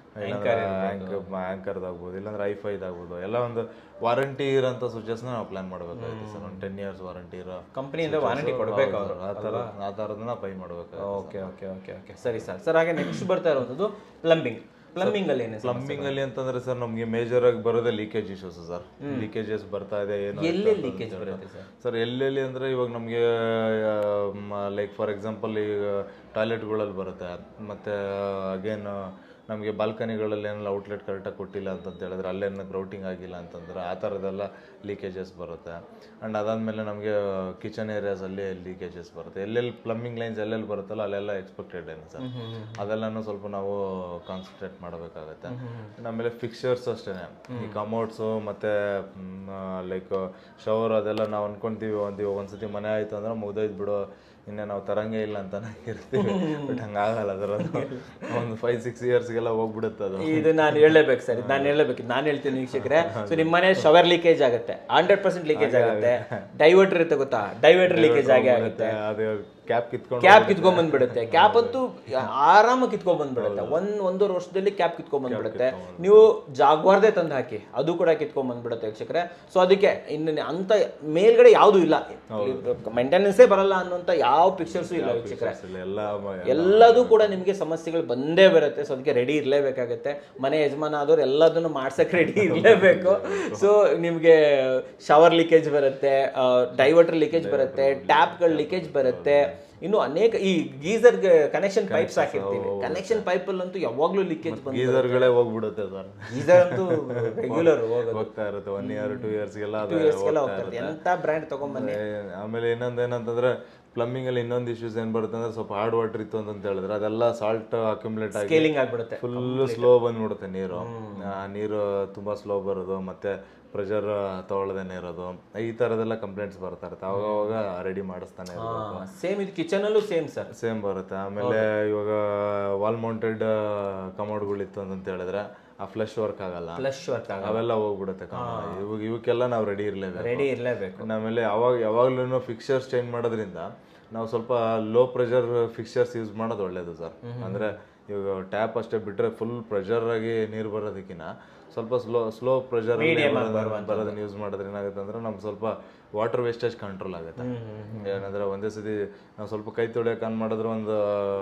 ಆಂಕರ್ದು ಆಗ್ಬೋದು ಇಲ್ಲಾಂದ್ರೆ ಐಫೈದ್ ಆಗ್ಬೋದು ಎಲ್ಲ ಒಂದು ವಾರಂಟಿ ಇರೋಂಥ ಸ್ವಿಚಸ್ನ ನಾವು ಪ್ಲಾನ್ ಮಾಡಬೇಕಾಗುತ್ತೆ ಸರ್ ಒಂದು ಟೆನ್ ಇಯರ್ಸ್ ವಾರಂಟಿ ಇರೋ ಕಂಪನಿಯಿಂದ ವಾರಂಟಿ ಕೊಡಬೇಕು ಅವರು ಆ ಥರ ಆ ಥರದನ್ನ ಪೈ ಮಾಡಬೇಕು ಓಕೆ ಓಕೆ ಓಕೆ ಓಕೆ ಸರಿ ಸರ್ ಸರ್ ಹಾಗೆ ನೆಕ್ಸ್ಟ್ ಬರ್ತಾ ಇರುವಂಥದ್ದು ಪ್ಲಂಬಿಂಗ್ ಪ್ಲಂಬಿಂಗ್ ಅಲ್ಲಿ ಏನೇ ಪ್ಲಂಬಿಂಗ್ ಅಲ್ಲಿ ಅಂತಂದ್ರೆ ಸರ್ ನಮಗೆ ಮೇಜರ್ ಆಗಿ ಬರೋದೇ ಲೀಕೇಜ್ ಇಶ್ಯೂಸ್ ಸರ್ ಲೀಕೇಜಸ್ ಬರ್ತಾ ಇದೆ ಏನು ಎಲ್ಲೆಲ್ಲಿ ಲೀಕೇಜ್ ಬರುತ್ತೆ ಸರ್ ಸರ್ ಎಲ್ಲೆಲ್ಲಿ ಅಂದ್ರೆ ಇವಾಗ ನಮಗೆ ಲೈಕ್ ಫಾರ್ ಎಕ್ಸಾಂಪಲ್ ಈಗ ಟಾಯ್ಲೆಟ್ಗಳಲ್ಲಿ ಬರುತ್ತೆ ಮತ್ತೆ ಅಗೇನ್ ನಮಗೆ ಬಾಲ್ಕನಿಗಳಲ್ಲಿ ಏನೆಲ್ಲ ಔಟ್ಲೆಟ್ ಕರೆಕ್ಟಾಗಿ ಕೊಟ್ಟಿಲ್ಲ ಅಂತ ಹೇಳಿದ್ರೆ ಅಲ್ಲೇನು ಗ್ರೌಟಿಂಗ್ ಆಗಿಲ್ಲ ಅಂತಂದ್ರೆ ಆ ಥರದ್ದೆಲ್ಲ ಲೀಕೇಜಸ್ ಬರುತ್ತೆ ಆ್ಯಂಡ್ ಅದಾದಮೇಲೆ ನಮಗೆ ಕಿಚನ್ ಏರಿಯಾಸಲ್ಲಿ ಲೀಕೇಜಸ್ ಬರುತ್ತೆ ಎಲ್ಲೆಲ್ಲಿ ಪ್ಲಂಬಿಂಗ್ ಲೈನ್ಸ್ ಎಲ್ಲೆಲ್ಲಿ ಬರುತ್ತಲ್ಲ ಅಲ್ಲೆಲ್ಲ ಎಕ್ಸ್ಪೆಕ್ಟೆಡ್ ಏನು ಸರ್ ಅದೆಲ್ಲನೂ ಸ್ವಲ್ಪ ನಾವು ಕಾನ್ಸಂಟ್ರೇಟ್ ಮಾಡಬೇಕಾಗತ್ತೆ ಆ್ಯಂಡ್ ಆಮೇಲೆ ಫಿಕ್ಚರ್ಸ್ ಅಷ್ಟೇ ಈ ಕಮೋಡ್ಸು ಮತ್ತು ಲೈಕ್ ಶವರ್ ಅದೆಲ್ಲ ನಾವು ಅನ್ಕೊಂತೀವಿ ಒಂದು ಇವಾಗ ಒಂದ್ಸತಿ ಮನೆ ಆಯಿತು ಅಂದ್ರೆ ಮುಗ್ದೋಯ್ತು ಬಿಡು ಇನ್ನೇ ನಾವು ತರಂಗೇ ಇಲ್ಲ ಅಂತಾನೆ ಇರ್ತೀವಿ ಬಟ್ ಹಂಗಾಗಲ್ಲ ಅದರ ಒಂದು ಫೈವ್ ಸಿಕ್ಸ್ ಇಯರ್ಸ್ಗೆಲ್ಲ ಹೋಗ್ಬಿಡುತ್ತೆ ಅದು ಇದು ನಾನು ಹೇಳಲೇಬೇಕು ಸರ್ ನಾನು ಹೇಳಬೇಕು ನಾನು ಹೇಳ್ತೀನಿ ವೀಕ್ಷಕರೇ ಸೊ ನಿಮ್ಮ ಮನೆ ಶವರ್ ಲೀಕೇಜ್ ಆಗುತ್ತೆ ಹಂಡ್ರೆಡ್ ಪರ್ಸೆಂಟ್ ಲೀಕೇಜ್ ಆಗುತ್ತೆ ಡೈವರ್ಟರ್ ಇರುತ್ತೆ ಗೊತ್ತಾ ಡೈವರ್ಟರ್ ಲೀಕೇಜ್ ಆಗೇ ಆಗುತ್ತೆ ಅದು ಕ್ಯಾಪ್ ಕಿತ್ಕೊಂಡು ಕ್ಯಾಪ್ ಕಿತ್ಕೊಂಡ್ ಬಂದ್ಬಿಡುತ್ತೆ ಕ್ಯಾಪ್ ಅಂತೂ ಆರಾಮಾಗಿ ಕಿತ್ಕೊಂಡ್ ಬಂದ್ಬಿಡುತ್ತೆ ಒಂದ್ ಒಂದೂವರೆ ವರ್ಷದಲ್ಲಿ ಕ್ಯಾಪ್ ಕಿತ್ಕೊಂಡ್ ಬಂದ್ಬಿಡುತ್ತೆ ನೀವು ಜಾಗ್ವಾರ್ದೇ ತಂದು ಹಾಕಿ ಅದು ಕೂಡ ಕಿತ್ಕೊಂಡ್ ಬಂದ್ಬಿಡುತ್ತೆ ವೀಕ್ಷಕರೇ ಸೊ ಅದಕ್ಕೆ ಇನ್ನು ಅಂತ ಮೇಲ್ಗಡೆ ಯಾವ್ದು ಇಲ್ಲ ಮೇಂಟೆನೆನ್ಸೇ ಬರಲ್ಲ ಅನ್ನೋಂತ ಯಾವ ಪಿಕ್ಚರ್ಸು ಇಲ್ಲ ವೀಕ್ಷಕರೇ ಎಲ್ಲ ಎಲ್ಲದೂ ಕೂಡ ನಿಮಗೆ ಸಮಸ್ಯೆಗಳು ಬಂದೇ ಬರುತ್ತೆ ಸೊ ಅದಕ್ಕೆ ರೆಡಿ ಇರಲೇಬೇಕಾಗತ್ತೆ ಮನೆ ಯಜಮಾನ ಆದವ್ರು ಎಲ್ಲದನ್ನು ಮಾಡ್ಸಕ್ಕೆ ರೆಡಿ ಇರಲೇಬೇಕು ಸೊ ನಿಮಗೆ ಶವರ್ ಲೀಕೇಜ್ ಬರುತ್ತೆ ಡೈವರ್ಟರ್ ಲೀಕೇಜ್ ಬರುತ್ತೆ ಟ್ಯಾಪ್ಗಳ ಲೀಕೇಜ್ ಬರುತ್ತೆ ಇನ್ನು ಅನೇಕ ಈ ಗೀಸರ್ ಕನೆಕ್ಷನ್ ಪೈಪ್ಸ್ ಹಾಕಿರ್ತೀವಿ ಕನೆಕ್ಷನ್ ಪೈಪಲ್ಲಂತೂ ಯಾವಾಗ್ಲೂ ಲೀಕೇಜ್ ಬಂದು ಗೀಸರ್ಗಳೇ ಹೋಗ್ಬಿಡುತ್ತೆ ಸರ್ ಗೀಸರ್ ಅಂತೂ ರೆಗ್ಯುಲರ್ ಹೋಗೋದು ಹೋಗ್ತಾ ಇರುತ್ತೆ ಒನ್ ಇಯರ್ ಟೂ ಇಯರ್ಸ್ಗೆಲ್ಲ ಟೂ ಅದು ಇಯರ್ಸ್ಗೆಲ್ಲ ಹೋಗ್ತಾರೆ ಎಂತ ಬ್ರ್ಯಾಂಡ್ ತಗೊಂಬನ್ನಿ ಆಮೇಲೆ- ಆಮೇಲೆ ಇನ್ನೊಂದು ಏನಂತಂದ್ರೆ ಪ್ಲಂಬಿಂಗ್ ಅಲ್ಲಿ ಇನ್ನೊಂದು ಇಶ್ಯೂಸ್ ಏನ್ ಬರುತ್ತೆ ಅಂದ್ರೆ ಸ್ವಲ್ಪ ಹಾರ್ಡ್ ವಾಟರ್ ಇತ್ತು ಅಂತ ಹೇಳಿದ್ರೆ ಅದೆಲ್ಲ ಸಾಲ್ಟ್ ಅಕ್ಯುಮುಲೇಟ್ ಆಗಿ ಸ್ಕೇಲಿಂಗ್ ಆಗ್ಬಿಡುತ್ತೆ ಫುಲ್ ಸ್ಲೋ ಬಂದ್ಬಿಡುತ್ತೆ ನೀರು ಆ, ನೀರು ತುಂಬಾ ಸ್ಲೋ ಬರೋದು ಮತ್ತೆ ಪ್ರೆಷರ್ ತಗೊಳ್ಳದೇನೆ ಇರೋದು ಈ ತರದೆಲ್ಲ ಕಂಪ್ಲೇಂಟ್ಸ್ ಬರ್ತಾ ಇರುತ್ತೆ ಅವಾಗ ಅವಾಗ ರೆಡಿ ಮಾಡಿಸ್ತಾನೆ ಇರ್ಬೇಕು ಸೇಮ್ ಇದು ಕಿಚನ್ ಅಲ್ಲೂ ಸೇಮ್ ಸರ್ ಸೇಮ್ ಬರುತ್ತೆ ಆಮೇಲೆ ಇವಾಗ ವಾಲ್ ಮೌಂಟೆಡ್ ಕಮೋಡ್ಗಳಿತ್ತು ಅಂತ ಹೇಳಿದ್ರೆ ಆ ಫ್ಲಶ್ ವರ್ಕ್ ಆಗಲ್ಲ ಫ್ಲಶ್ ವರ್ಕ್ ಆಗ ಅವೆಲ್ಲ ಹೋಗ್ಬಿಡುತ್ತೆ common. ಇವಾಗ ಇವಕ್ಕೆಲ್ಲ ನಾವು ರೆಡಿ ಇರಲೇಬೇಕು ರೆಡಿ ಇರಲೇಬೇಕು ಆಮೇಲೆ ಅವಾಗ ಯಾವಾಗ್ಲೂ ಫಿಕ್ಚರ್ಸ್ ಚೇಂಜ್ ಮಾಡೋದ್ರಿಂದ ನಾವು ಸ್ವಲ್ಪ ಲೋ ಪ್ರೆಷರ್ ಫಿಕ್ಚರ್ಸ್ ಯೂಸ್ ಮಾಡೋದು ಒಳ್ಳೇದು ಸರ್ ಅಂದ್ರೆ ಇವಾಗ ಟ್ಯಾಪ್ ಅಷ್ಟೇ ಬಿಟ್ರೆ ಫುಲ್ ಪ್ರೆಷರ್ ಆಗಿ ನೀರು ಬರೋದಕ್ಕಿಂತ ಸ್ವಲ್ಪ ಸ್ಲೋ ಸ್ಲೋ ಪ್ರೆಷರ್ ಬರೋದನ್ನ ಯೂಸ್ ಮಾಡಿದ್ರೆ ಏನಾಗುತ್ತೆ ಅಂದ್ರೆ ನಮ್ಗೆ ಸ್ವಲ್ಪ ವಾಟರ್ ವೇಸ್ಟೇಜ್ ಕಂಟ್ರೋಲ್ ಆಗುತ್ತೆ ಏನಂದ್ರೆ ಒಂದೇ ಸತಿ ನಾವು ಸ್ವಲ್ಪ ಕೈ ತೊಳೆಯಕ್ಕೆ ಆನ್ ಮಾಡಿದ್ರೆ ಒಂದು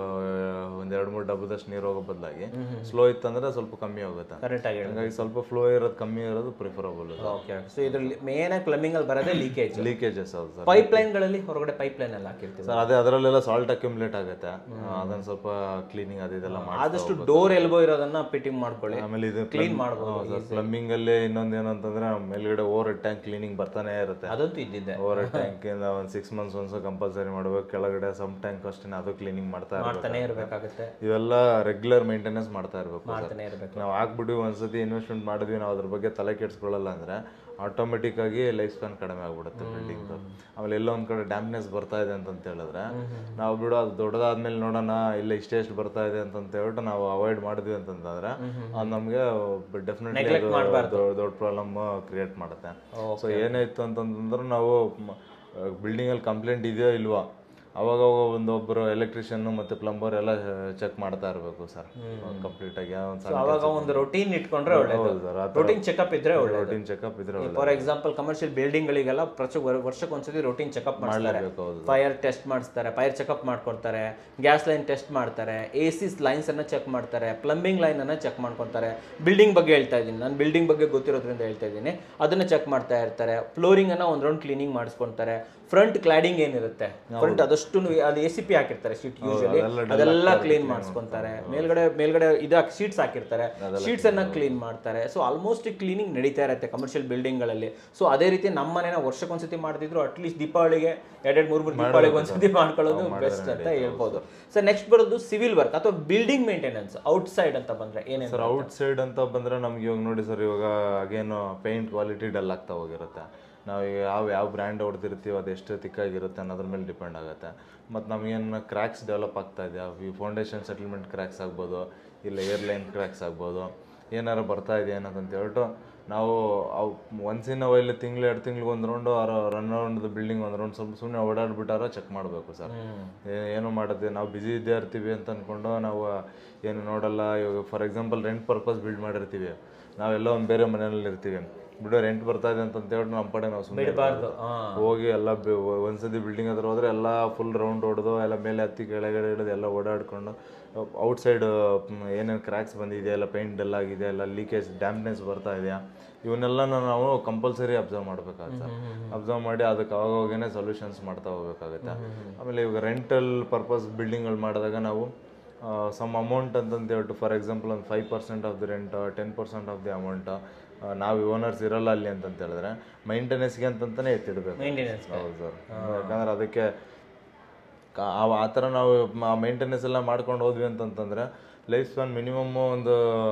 ಒಂದ್ ಎರಡು ಮೂರು ಡಬ್ಬದಷ್ಟು ನೀರು ಹೋಗೋ ಬದಲಾಗಿ ಸ್ಲೋ ಇತ್ತಂದ್ರೆ ಸ್ವಲ್ಪ ಕಮ್ಮಿ ಹೋಗುತ್ತೆ ಕರೆಕ್ಟ್ ಆಗಿ ಹಂಗಾಗಿ ಸ್ವಲ್ಪ ಫ್ಲೋ ಇರೋದು ಕಮ್ಮಿ ಇರೋದು ಪ್ರಿಫರಬಲ್ ಓಕೆ ಸೊ ಇದ್ರಲ್ಲಿ ಮೇನ್ ಆಗಿ ಪ್ಲಂಬಿಂಗ್ ಅಲ್ಲಿ ಬರೋದೇ ಲೀಕೇಜ್ ಲೀಕೇಜಸ್ ಹೌದು ಸರ್ ಪೈಪ್ ಲೈನ್ಗಳಲ್ಲಿ ಹೊರಗಡೆ ಪೈಪ್ ಲೈನ್ ಎಲ್ಲ ಹಾಕಿರ್ತೀವಿ ಸರ್ ಅದೇ ಅದರಲ್ಲೆಲ್ಲ ಸಾಲ್ಟ್ ಅಕ್ಯುಮುಲೇಟ್ ಆಗುತ್ತೆ ಅದನ್ನ ಸ್ವಲ್ಪ ಕ್ಲೀನಿಂಗ್ ಅದು ಇದೆಲ್ಲ ಮಾಡಿ ಆದಷ್ಟು ಡೋರ್ ಎಲ್ಬೋ ಇರೋದನ್ನ ಫಿಟ್ಟಿಂಗ್ ಮಾಡ್ಕೊಳ್ಳಿ ಆಮೇಲೆ ಇದು ಕ್ಲೀನ್ ಮಾಡ್ಬೋದು ಪ್ಲಂಬಿಂಗ್ ಅಲ್ಲಿ ಇನ್ನೊಂದು ಏನಂತಂದ್ರೆ ಮೇಲ್ಗಡೆ ಓವರ್ ಟ್ಯಾಂಕ್ ಕ್ಲೀನಿಂಗ್ ಬರ್ತಾನೆ ಇರುತ್ತೆ ಅದಂತೂ ಇದ್ದಿದ್ದೆ ಓವರ್ ಟ್ಯಾಂಕ್ ಇಂದ ಒಂದು ಸಿಕ್ಸ್ ಮಂತ್ಸ್ ಒಂದ್ಸ ಕಂಪಲ್ಸರಿ ಮಾಡ್ಬೇಕು ಕೆಳಗಡೆ ಸಮ್ ಟ್ಯಾಂಕ್ ಅಷ್ಟೇ ಅದು ಕ್ಲೀನಿಂಗ್ ಮಾಡ್ತಾ ಇರ್ಬೇಕು ಮಾಡ್ತಾನೆ ಇರ್ಬೇಕಾಗುತ್ತೆ ಇವೆಲ್ಲ ರೆಗ್ಯುಲರ್ ಮೇಂಟೆನೆನ್ಸ್ ಮಾಡ್ತಾ ಇರ್ಬೇಕು ಸರ್ ಮಾಡ್ತಾನೆ ಇರ್ಬೇಕು ನಾವು ಹಾಕ್ಬಿಟ್ಟು ಒಂದ್ಸತಿ ಇನ್ವೆಸ್ಟ್ಮೆಂಟ್ ಮಾಡಿದ್ವಿ ನಾವು ಅದ್ರ ಬಗ್ಗೆ ತಲೆ ಕೆಡ್ಸ್ಕೊಳ್ಳಲ್ಲ ಅಂದ್ರೆ ಆಟೋಮೆಟಿಕ್ ಆಗಿ ಲೈಫ್ ಸ್ಪ್ಯಾನ್ ಕಡಿಮೆ ಆಗ್ಬಿಡುತ್ತೆ ಬಿಲ್ಡಿಂಗ್ ಆಮೇಲೆ ಎಲ್ಲೋ ಒಂದ್ ಕಡೆ ಡ್ಯಾಮ್ನೆಸ್ ಬರ್ತಾ ಇದೆ ಅಂತಂತ ಹೇಳಿದ್ರೆ ನಾವು ಬಿಡು ಅದು ದೊಡ್ಡದಾದ್ಮೇಲೆ ನೋಡೋಣ ಇಲ್ಲ ಇಷ್ಟೇ ಎಷ್ಟು ಬರ್ತಾ ಇದೆ ಅಂತಂತ ಹೇಳ್ಬಿಟ್ಟು ನಾವು ಅವಾಯ್ಡ್ ಮಾಡಿದ್ವಿ ಅಂತಂದ್ರೆ ಅದು ನಮಗೆ ಡೆಫಿನೆಟ್ಲಿ ದೊಡ್ಡ ಪ್ರಾಬ್ಲಮ್ ಕ್ರಿಯೇಟ್ ಮಾಡುತ್ತೆ ಸೊ ಏನಾಯ್ತು ಅಂತಂದ್ರೆ ನಾವು ಬಿಲ್ಡಿಂಗ್ ಅಲ್ಲಿ ಕಂಪ್ಲೇಂಟ್ ಇದೆಯೋ ಇಲ್ವಾ ಅವಾಗ ಅವಾಗ ಒಂದೊಬ್ಬರು ಎಲೆಕ್ಟ್ರಿಷಿಯನ್ ಮತ್ತೆ ಪ್ಲಂಬರ್ ಎಲ್ಲ ಚೆಕ್ ಮಾಡ್ತಾ ಇರಬೇಕು ಸರ್ ಕಂಪ್ಲೀಟ್ ಆಗಿ ಒಂದು ಸಣ್ಣ ಅವಾಗ ಒಂದು ರೊಟೀನ್ ಇಟ್ಕೊಂಡ್ರೆ ಒಳ್ಳೇದು ಹೌದು ಸರ್ ರೊಟೀನ್ ಚೆಕಪ್ ಇದ್ರೆ ಒಳ್ಳೇದು ರೋಟೀನ್ ಚೆಕಪ್ ಇದ್ರೆ ಒಳ್ಳೆ ಫಾರ್ ಎಕ್ಸಾಂಪಲ್ ಕಮರ್ಷಿಯಲ್ ಬಿಲ್ಡಿಂಗ್ ಗಳಿಗೆಲ್ಲ ಪ್ರಚ ವರ್ಷಕ್ಕೆ ಒಂದ್ಸತಿ ರೊಟೀನ್ ಚೆಕಪ್ ಮಾಡ್ತಾರೆ ಹೌದು. ಫೈರ್ ಟೆಸ್ಟ್ ಮಾಡಿಸ್ತಾರೆ ಫೈರ್ ಚೆಕಪ್ ಮಾಡ್ಕೊಳ್ತಾರೆ ಗ್ಯಾಸ್ ಲೈನ್ ಟೆಸ್ಟ್ ಮಾಡ್ತಾರೆ ಎ ಸಿ ಲೈನ್ಸ್ ಅನ್ನ ಚೆಕ್ ಮಾಡ್ತಾರೆ ಪ್ಲಂಬಿಂಗ್ ಲೈನ್ ಅನ್ನ ಚೆಕ್ ಮಾಡ್ಕೊತಾರೆ ಬಿಲ್ಡಿಂಗ್ ಬಗ್ಗೆ ಹೇಳ್ತಾ ಇದ್ದೀನಿ ನಾನು ಬಿಲ್ಡಿಂಗ್ ಬಗ್ಗೆ ಗೊತ್ತಿರೋದ್ರಿಂದ ಹೇಳ್ತಾ ಇದ್ದೀನಿ ಅದನ್ನ ಚೆಕ್ ಮಾಡ್ತಾ ಇರ್ತಾರೆ ಫ್ಲೋರಿಂಗ್ ಅನ್ನ ಒಂದ್ ರೌಂಡ್ ಕ್ಲೀನಿಂಗ್ ಮಾಡಿಸ್ಕೊಂತಾರೆ ಫ್ರಂಟ್ ಕ್ಲಾಡಿಂಗ್ ಏನಿರುತ್ತೆ ಫ್ರಂಟ್ ಅದಷ್ಟು ಅದು ಎ ಸಿ ಪಿ ಹಾಕಿರ್ತಾರೆ ಶೀಟ್ ಯೂಶಲಿ ಅದೆಲ್ಲ ಕ್ಲೀನ್ ಮಾಡಿಸ್ಕೊಂತಾರೆ ಮೇಲ್ಗಡೆ ಮೇಲ್ಗಡೆ ಇದು ಶೀಟ್ಸ್ ಹಾಕಿರ್ತಾರೆ ಶೀಟ್ಸ್ ಅನ್ನ ಕ್ಲೀನ್ ಮಾಡ್ತಾರೆ ಸೊ ಆಲ್ಮೋಸ್ಟ್ ಕ್ಲೀನಿಂಗ್ ನಡೀತಾ ಇರುತ್ತೆ ಕಮರ್ಷಿಯಲ್ ಬಿಲ್ಡಿಂಗ್ಗಳಲ್ಲಿ ಸೊ ಅದೇ ರೀತಿ ನಮ್ಮ ಮನೇನ ವರ್ಷಕ್ಕೊಂದ್ಸತಿ ಮಾಡ್ತಿದ್ರು ಅಟ್ಲೀಸ್ಟ್ ದೀಪಾವಳಿಗೆ ಎರಡೆರಡು ಮೂರು ಮೂರು ದೀಪಾವಳಿಗೆ ಒಂದ್ಸತಿ ಮಾಡ್ಕೊಳ್ಳೋದು ಬೆಸ್ಟ್ ಅಂತ ಹೇಳ್ಬೋದು ಸರ್ ನೆಕ್ಸ್ಟ್ ಬರೋದು ಸಿವಿಲ್ ವರ್ಕ್ ಅಥವಾ ಬಿಲ್ಡಿಂಗ್ ಮೇಂಟೆನೆನ್ಸ್ ಔಟ್ ಸೈಡ್ ಅಂತ ಬಂದ್ರೆ ಏನೇನು ಸರ್ ಔಟ್ ಸೈಡ್ ಅಂತ ಬಂದ್ರೆ ನಮ್ಗೆ ಇವಾಗ ನೋಡಿ ಸರ್ ಇವಾಗ ಅಗೇನು ಪೇಂಟ್ ಕ್ವಾಲಿಟಿ ಡಲ್ ಆಗ್ತಾ ಹೋಗಿರುತ್ತೆ ನಾವು ಈಗ ಯಾವ ಯಾವ ಬ್ರ್ಯಾಂಡ್ ಹೊಡೆದಿರ್ತೀವಿ ಅದು ಎಷ್ಟು ತಿಕ್ಕಾಗಿರುತ್ತೆ ಅನ್ನೋದ್ರ ಮೇಲೆ ಡಿಪೆಂಡ್ ಆಗುತ್ತೆ ಮತ್ತು ನಮಗೇನು ಕ್ರ್ಯಾಕ್ಸ್ ಡೆವಲಪ್ ಆಗ್ತಾ ಇದೆ ಈ ಫೌಂಡೇಶನ್ ಸೆಟಲ್ಮೆಂಟ್ ಕ್ರ್ಯಾಕ್ಸ್ ಆಗ್ಬೋದು ಇಲ್ಲ ಏರ್ಲೈನ್ ಕ್ರ್ಯಾಕ್ಸ್ ಆಗ್ಬೋದು ಏನಾರು ಬರ್ತಾ ಇದೆ ಅನ್ನೋದಂತ ಹೇಳ್ಬಿಟ್ಟು ನಾವು ಅವು ಒನ್ಸ್ ಇನ್ ವೈಲ್ ತಿಂಗಳು ಎರಡು ತಿಂಗ್ಳಿಗೆ ಒಂದು ರೌಂಡು ರನ್ ರೌಂಡ್ ಬಿಲ್ಡಿಂಗ್ ಒಂದು ರೌಂಡ್ ಸ್ವಲ್ಪ ಸುಮ್ಮನೆ ಓಡಾಡ್ಬಿಟ್ಟಾರ ಚೆಕ್ ಮಾಡಬೇಕು ಸರ್ ಏನು ಮಾಡೋದು ನಾವು ಬಿಸಿ ಇದ್ದೇ ಇರ್ತೀವಿ ಅಂತ ಅಂದ್ಕೊಂಡು ನಾವು ಏನು ನೋಡಲ್ಲ ಇವಾಗ for example rent purpose build ಮಾಡಿರ್ತೀವಿ ನಾವೆಲ್ಲ ಒಂದು ಬೇರೆ ಮನೆಯಲ್ಲಿ ಇರ್ತೀವಿ ಬಿಡು ರೆಂಟ್ ಬರ್ತಾ ಇದೆ ಅಂತ ಹೇಳ್ಬಿಟ್ಟು ನಮ್ಮ ಪಡೆ ನಾವು ಸುಮ್ಮನೆ ಹೋಗಿ ಎಲ್ಲ ಬೆ- ಒಂದ್ಸತಿ ಬಿಲ್ಡಿಂಗ್ ಹತ್ರ ಹೋದ್ರೆ ಎಲ್ಲ ಫುಲ್ ರೌಂಡ್ ಹೊಡೆದು ಎಲ್ಲ ಮೇಲೆ ಹತ್ತಿ ಕೆಳಗಡೆ ಇಳಿದು ಎಲ್ಲ ಓಡಾಡ್ಕೊಂಡು ಔಟ್ ಸೈಡ್ ಏನೇನು ಕ್ರ್ಯಾಕ್ಸ್ ಬಂದಿದೆ ಎಲ್ಲ ಪೇಂಟ್ ಎಲ್ಲ ಆಗಿದೆ ಎಲ್ಲ ಲೀಕೇಜ್ ಡ್ಯಾಮ್ನೆಸ್ ಬರ್ತಾ ಇದೆಯಾ ಇವನ್ನೆಲ್ಲ ನಾವು ಕಂಪಲ್ಸರಿ ಅಬ್ಸರ್ವ್ ಮಾಡ್ಬೇಕಾಗುತ್ತೆ ಅಬ್ಸರ್ವ್ ಮಾಡಿ ಅದಕ್ಕೆ ಅವಾಗವಾಗೇನೆ ಸೊಲ್ಯೂಷನ್ಸ್ ಮಾಡ್ತಾ ಹೋಗ್ಬೇಕಾಗುತ್ತೆ ಆಮೇಲೆ ಇವಾಗ ರೆಂಟಲ್ ಪರ್ಪಸ್ ಬಿಲ್ಡಿಂಗ್ಗಳು ಮಾಡಿದಾಗ ನಾವು ಸಮ್ ಅಮೌಂಟ್ ಅಂತಂತ ಹೇಳ್ಬಿಟ್ಟು ಫಾರ್ ಎಕ್ಸಾಂಪಲ್ ಒಂದು five percent of the rent ten percent of the amount ನಾವು ಓನರ್ಸ್ ಇರಲ್ಲ ಅಲ್ಲಿ ಅಂತಂತ ಹೇಳಿದ್ರೆ ಮೈಂಟೆನೆನ್ಸ್ಗೆ ಅಂತಂತಾನೆ ಎತ್ತಿಡ್ಬೇಕು ಮೇಂಟೆನೆನ್ಸ್ ಹೌದು ಸರ್ ಯಾಕಂದ್ರೆ ಅದಕ್ಕೆ ಕ- ಆ- ಆ ಥರ ನಾವು ಮೇಂಟೆನೆನ್ಸ್ ಎಲ್ಲ ಮಾಡ್ಕೊಂಡು ಹೋದ್ವಿ ಅಂತಂತಂದ್ರೆ ಲೈಫ್ ಸ್ಪಾನ್ ಮಿನಿಮಮ್ ಒಂದು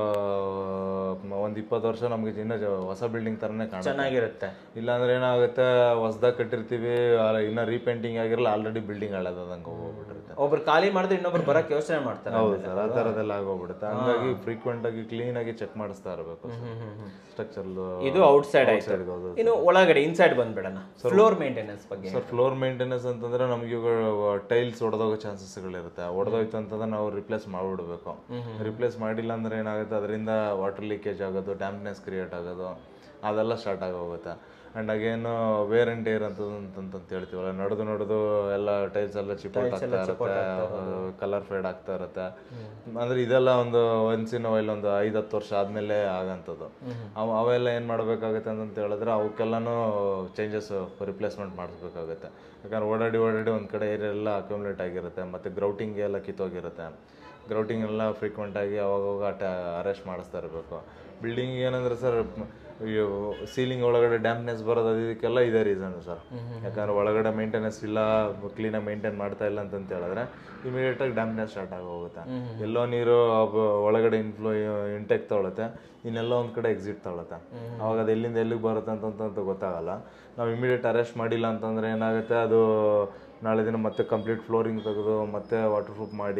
ಒಂದು ಇಪ್ಪತ್ತು ವರ್ಷ ನಮಗೆ ಇನ್ನ ಜ- ಹೊಸ ಬಿಲ್ಡಿಂಗ್ ಥರನೇ ಕಾಣುತ್ತೆ ಚೆನ್ನಾಗಿರುತ್ತೆ ಇಲ್ಲಾಂದ್ರೆ ಏನಾಗುತ್ತೆ ಹೊಸ್ದಾಗಿ ಕಟ್ಟಿರ್ತೀವಿ ಆ- ಇನ್ನ ರೀಪೇಂಟಿಂಗ್ ಆಗಿರಲ್ಲ ಆಲ್ರೆಡಿ ಬಿಲ್ಡಿಂಗ್ ಹಳದಂಗೆ ಹೋಗ್ಬಿಟ್ಟಿರುತ್ತೆ ಒಬ್ರು ಖಾಲಿ ಮಾಡಿದ್ರೆ ಇನ್ನೊಬ್ರು ಬರಕ್ ಯೋಚನೆ ಮಾಡ್ತಾರೆ ಹೌದು ಸರ್ ಆ ಥರದ್ದೆಲ್ಲ ಆಗೋಗ್ಬಿಡುತ್ತೆ ಹಂಗಾಗಿ ಫ್ರೀಕ್ವೆಂಟ್ ಆಗಿ ಕ್ಲೀನ್ ಆಗಿ ಚೆಕ್ ಮಾಡಿಸ್ತಾ ಇರಬೇಕು ಸ್ಟ್ರಕ್ಚರ್ ಇದು ಔಟ್ ಸೈಡ್ ಆಯ್ತು ಇನ್ನು ಒಳಗಡೆ ಇನ್ಸೈಡ್ ಬಂದ್ಬಿಡೋಣ ಫ್ಲೋರ್ ಮೇಂಟೆನೆನ್ಸ್ ಬಗ್ಗೆ ಸರ್ ಫ್ಲೋರ್ ಮೇಂಟೆನೆನ್ಸ್ ಅಂತಂದ್ರೆ ನಮ್ಗೆ ಇವಾಗ ಟೈಲ್ಸ್ ಹೊಡೆದೋಗೋ ಚಾನ್ಸಸ್ಗಳಿರುತ್ತೆ ಹೊಡೆದೋಯ್ತು ಅಂತಂದ್ರೆ ನಾವು ರಿಪ್ಲೇಸ್ ಮಾಡಿಬಿಡ್ಬೇಕು ರಿಪ್ಲೇಸ್ ಮಾಡಿಲ್ಲ ಅಂದ್ರೆ ಏನಾಗುತ್ತೆ ಅದರಿಂದ ವಾಟರ್ ಲೀಕೇಜ್ ಆಗೋದು ಡ್ಯಾಮ್ನೆಸ್ ಕ್ರಿಯೇಟ್ ಆಗೋದು ಅದೆಲ್ಲ ಸ್ಟಾರ್ಟ್ ಆಗೋಗುತ್ತೆ and again wear and tear ಅಂತ ಅಂತ ಹೇಳ್ತೀವಲ್ಲ ನಡೆದು ನಡೆದು ಎಲ್ಲ ಟೈಲ್ಸ್ ಎಲ್ಲ ಚಿಪೋಟ್ ಆಗ್ತಾ ಇರುತ್ತೆ ಕಲರ್ ಫೇಡ್ ಆಗ್ತಾ ಇರುತ್ತೆ ಅಂದ್ರೆ ಇದೆಲ್ಲ ಒಂದು ಒನ್ಸ್ ಇನ್ ವೈಲ್ ಒಂದು ಐದು ಹತ್ತು ವರ್ಷ ಆದ್ಮೇಲೆ ಆಗಂಥದ್ದು ಅವು ಅವೆಲ್ಲ ಏನು ಮಾಡಬೇಕಾಗುತ್ತೆ ಅಂತ ಹೇಳಿದ್ರೆ ಅವಕ್ಕೆಲ್ಲನೂ ಚೇಂಜಸ್ ರಿಪ್ಲೇಸ್ಮೆಂಟ್ ಮಾಡಿಸ್ಬೇಕಾಗುತ್ತೆ ಯಾಕಂದ್ರೆ ಓಡಾಡಿ ಓಡಾಡಿ ಒಂದು ಕಡೆ ಏರಿಯಾ ಎಲ್ಲ ಅಕ್ಯುಮುಲೇಟ್ ಆಗಿರುತ್ತೆ ಮತ್ತು ಗ್ರೌಟಿಂಗ್ ಎಲ್ಲ ಕಿತ್ತೋಗಿರುತ್ತೆ ಗ್ರೌಟಿಂಗ್ ಎಲ್ಲ ಫ್ರೀಕ್ವೆಂಟ್ ಆಗಿ ಅವಾಗವಾಗ ಅರೆಸ್ಟ್ ಮಾಡಿಸ್ತಾ ಇರಬೇಕು ಬಿಲ್ಡಿಂಗ್ ಏನಂದ್ರೆ ಸರ್ ಸೀಲಿಂಗ್ ಒಳಗಡೆ ಡ್ಯಾಮ್ನೆಸ್ ಬರೋದು ಅದು ಇದಕ್ಕೆಲ್ಲ ಇದೇ ರೀಸನ್ ಸರ್ ಯಾಕಂದ್ರೆ ಒಳಗಡೆ ಮೇಂಟೆನೆನ್ಸ್ ಇಲ್ಲ ಕ್ಲೀನಾಗಿ ಮೇಂಟೈನ್ ಮಾಡ್ತಾ ಇಲ್ಲ ಅಂತಂತ ಹೇಳಿದ್ರೆ ಇಮಿಡಿಯೇಟಾಗಿ ಡ್ಯಾಮ್ನೆಸ್ ಸ್ಟಾರ್ಟ್ ಆಗಿ ಹೋಗುತ್ತೆ ಎಲ್ಲೋ ನೀರು ಅಬ್- ಒಳಗಡೆ ಇನ್ಫ್ಲೋ ಇಂಟೆಕ್ ತಗೊಳುತ್ತೆ ಇನ್ನೆಲ್ಲ ಒಂದು ಕಡೆ ಎಕ್ಸಿಟ್ ತಗೊಳುತ್ತೆ ಅವಾಗ ಅದು ಎಲ್ಲಿಂದ ಎಲ್ಲಿಗೆ ಬರುತ್ತೆ ಅಂತಂತ ಗೊತ್ತಾಗಲ್ಲ ನಾವು ಇಮಿಡಿಯೇಟ್ ಅರೆಸ್ಟ್ ಮಾಡಿಲ್ಲ ಅಂತಂದ್ರೆ ಏನಾಗುತ್ತೆ ಅದು ನಾಳೆ ದಿನ ಮತ್ತೆ ಕಂಪ್ಲೀಟ್ ಫ್ಲೋರಿಂಗ್ ತೆಗೆದು ಮತ್ತೆ ವಾಟರ್ ಪ್ರೂಫ್ ಮಾಡಿ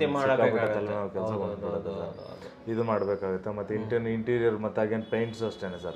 ಕೆಲಸ ಇದು ಮಾಡಬೇಕಾಗುತ್ತೆ ಮತ್ತೆ ಇಂಟೀರಿಯರ್ ಇಂಟೀರಿಯರ್ ಮತ್ತೆ ಅಗೇನ್ ಪೇಂಟ್ಸ್ ಅಷ್ಟೇನೆ ಸರ್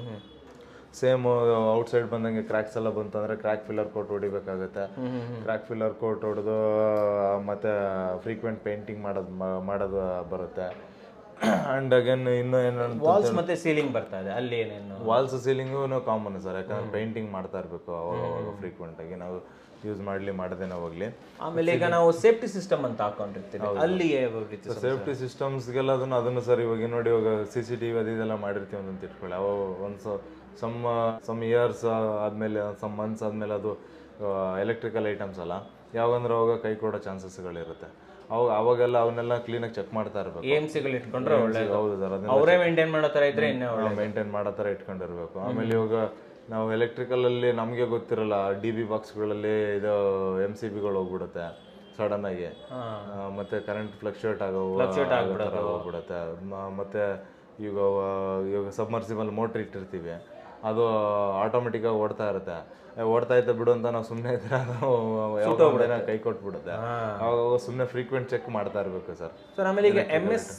ಸೇಮ್ ಔಟ್ ಸೈಡ್ ಬಂದಂಗೆ ಕ್ರ್ಯಾಕ್ಸ್ ಎಲ್ಲ ಬಂತಂದ್ರೆ ಕ್ರ್ಯಾಕ್ ಫಿಲ್ಲರ್ ಕೋಟ್ ಹೊಡಿಬೇಕಾಗುತ್ತೆ ಕ್ರ್ಯಾಕ್ ಫಿಲ್ಲರ್ ಕೋಟ್ ಹೊಡೆದು ಮತ್ತೆ ಫ್ರೀಕ್ವೆಂಟ್ ಪೇಂಟಿಂಗ್ ಮಾಡೋದು ಮ- ಮಾಡೋದು ಬರುತ್ತೆ ಆ್ಯಂಡ್ ಅಗೇನ್ ಇನ್ನು ಏನಂತ ವಾಲ್ಸ್ ಮತ್ತೆ ಸೀಲಿಂಗ್ ಬರ್ತಾ ಇದೆ ಅಲ್ಲಿ ಏನೇನು ವಾಲ್ಸ್ ಸೀಲಿಂಗು ಕಾಮನ್ ಸರ್ ಯಾಕಂದ್ರೆ ಪೇಂಟಿಂಗ್ ಮಾಡ್ತಾ ಇರಬೇಕು ಅವಾಗ ಅವಾಗ ಫ್ರೀಕ್ವೆಂಟ್ ಆಗಿ ನಾವು ಯೂಸ್ ಮಾಡಲಿ ಮಾಡದೇನೆ ಹೋಗ್ಲಿ ಆಮೇಲೆ ಈಗ ನಾವು ಸೇಫ್ಟಿ ಸಿಸ್ಟಮ್ ಅಂತ ಹಾಕೊಂಡಿರ್ತೀವಿ ಅಲ್ಲಿ ಯಾವ ರೀತಿ ಸೇಫ್ಟಿ ಸಿಸ್ಟಮ್ಸ್ಗೆಲ್ಲ ಅದನ್ನು ಅದನ್ನು ಸರ್ ಇವಾಗ ನೋಡಿ ಇವಾಗ ಸಿ ಸಿ ಟಿ ವಿ ಅದು ಇದೆಲ್ಲ ಮಾಡಿರ್ತೀವಿ ಅಂತ ಇಟ್ಕೊಳ್ಳಿ ಅವ ಒಂದು ಸಮ್ ಸಮ್ ಇಯರ್ಸ್ ಆದಮೇಲೆ ಸಮ್ ಮಂತ್ಸ್ ಆದಮೇಲೆ ಅದು ಎಲೆಕ್ಟ್ರಿಕಲ್ ಐಟಮ್ಸ್ ಅಲ್ಲ ಯಾವಾಗಂದ್ರೆ ಅವಾಗ ಕೈ ಕೊಡೋ ಚಾನ್ಸಸ್ಗಳಿರುತ್ತೆ ಅವಾಗ ಅವಾಗೆಲ್ಲ ಅವನ್ನೆಲ್ಲ ಕ್ಲೀನಾಗಿ ಚೆಕ್ ಮಾಡ್ತಾ ಇರಬೇಕು ಎ ಎಮ್ ಸಿಗಳು ಇಟ್ಕೊಂಡ್ರೆ ಒಳ್ಳೆ ಹೌದು ಸರ್ ಅದನ್ನ ಅವರೇ ಮೇಂಟೈನ್ ಮಾಡೋ ತರ ಇದ್ರೆ ಇನ್ನೇ ಒಳ್ಳೆ ಮೇಂಟೈನ್ ಮಾಡೋ ಥರ ಇಟ್ಕೊಂಡಿರ್ಬೇಕು ಆಮೇಲೆ ಇವಾಗ ನಾವು ಎಲೆಕ್ಟ್ರಿಕಲ್ ಅಲ್ಲಿ ನಮಗೆ ಗೊತ್ತಿರಲ್ಲ ಡಿ ಬಿ ಬಾಕ್ಸ್ಗಳಲ್ಲಿ ಇದು ಎಮ್ ಸಿ ಬಿಗಳು ಹೋಗ್ಬಿಡುತ್ತೆ ಸಡನ್ ಆಗಿ ಆ, ಮತ್ತೆ ಕರೆಂಟ್ ಫ್ಲಕ್ಚುಯೇಟ್ ಆಗೋ ಆಗೋ ಥರ ಹೋಗ್ಬಿಡುತ್ತೆ ಮ- ಮತ್ತೆ ಈಗ ವ- ಇವಾಗ ಸಬ್ಮರ್ಸಿಬಲ್ ಮೋಟ್ರ್ ಇಟ್ಟಿರ್ತೀವಿ ಅದು ಆಟೋಮೆಟಿಕ್ ಆಗಿ ಓಡ್ತಾ ಇರುತ್ತೆ ಏ, ಓಡ್ತಾ ಇದ್ದ ಬಿಡು ಅಂತ ನಾವು ಸುಮ್ಮನೆ ಇದ್ರೆ ಅದು ಯಾವ್ದೋ ಒಂದ್ ದಿನ ಕೈ ಕೊಟ್ಬಿಡುತ್ತೆ ಅವಾಗ ಸುಮ್ಮನೆ ಫ್ರೀಕ್ವೆಂಟ್ ಚೆಕ್ ಮಾಡ್ತಾ ಇರಬೇಕು ಸರ್ ಸರ್ ಆಮೇಲೆ ಈಗ ಎಮ್ ಎಸ್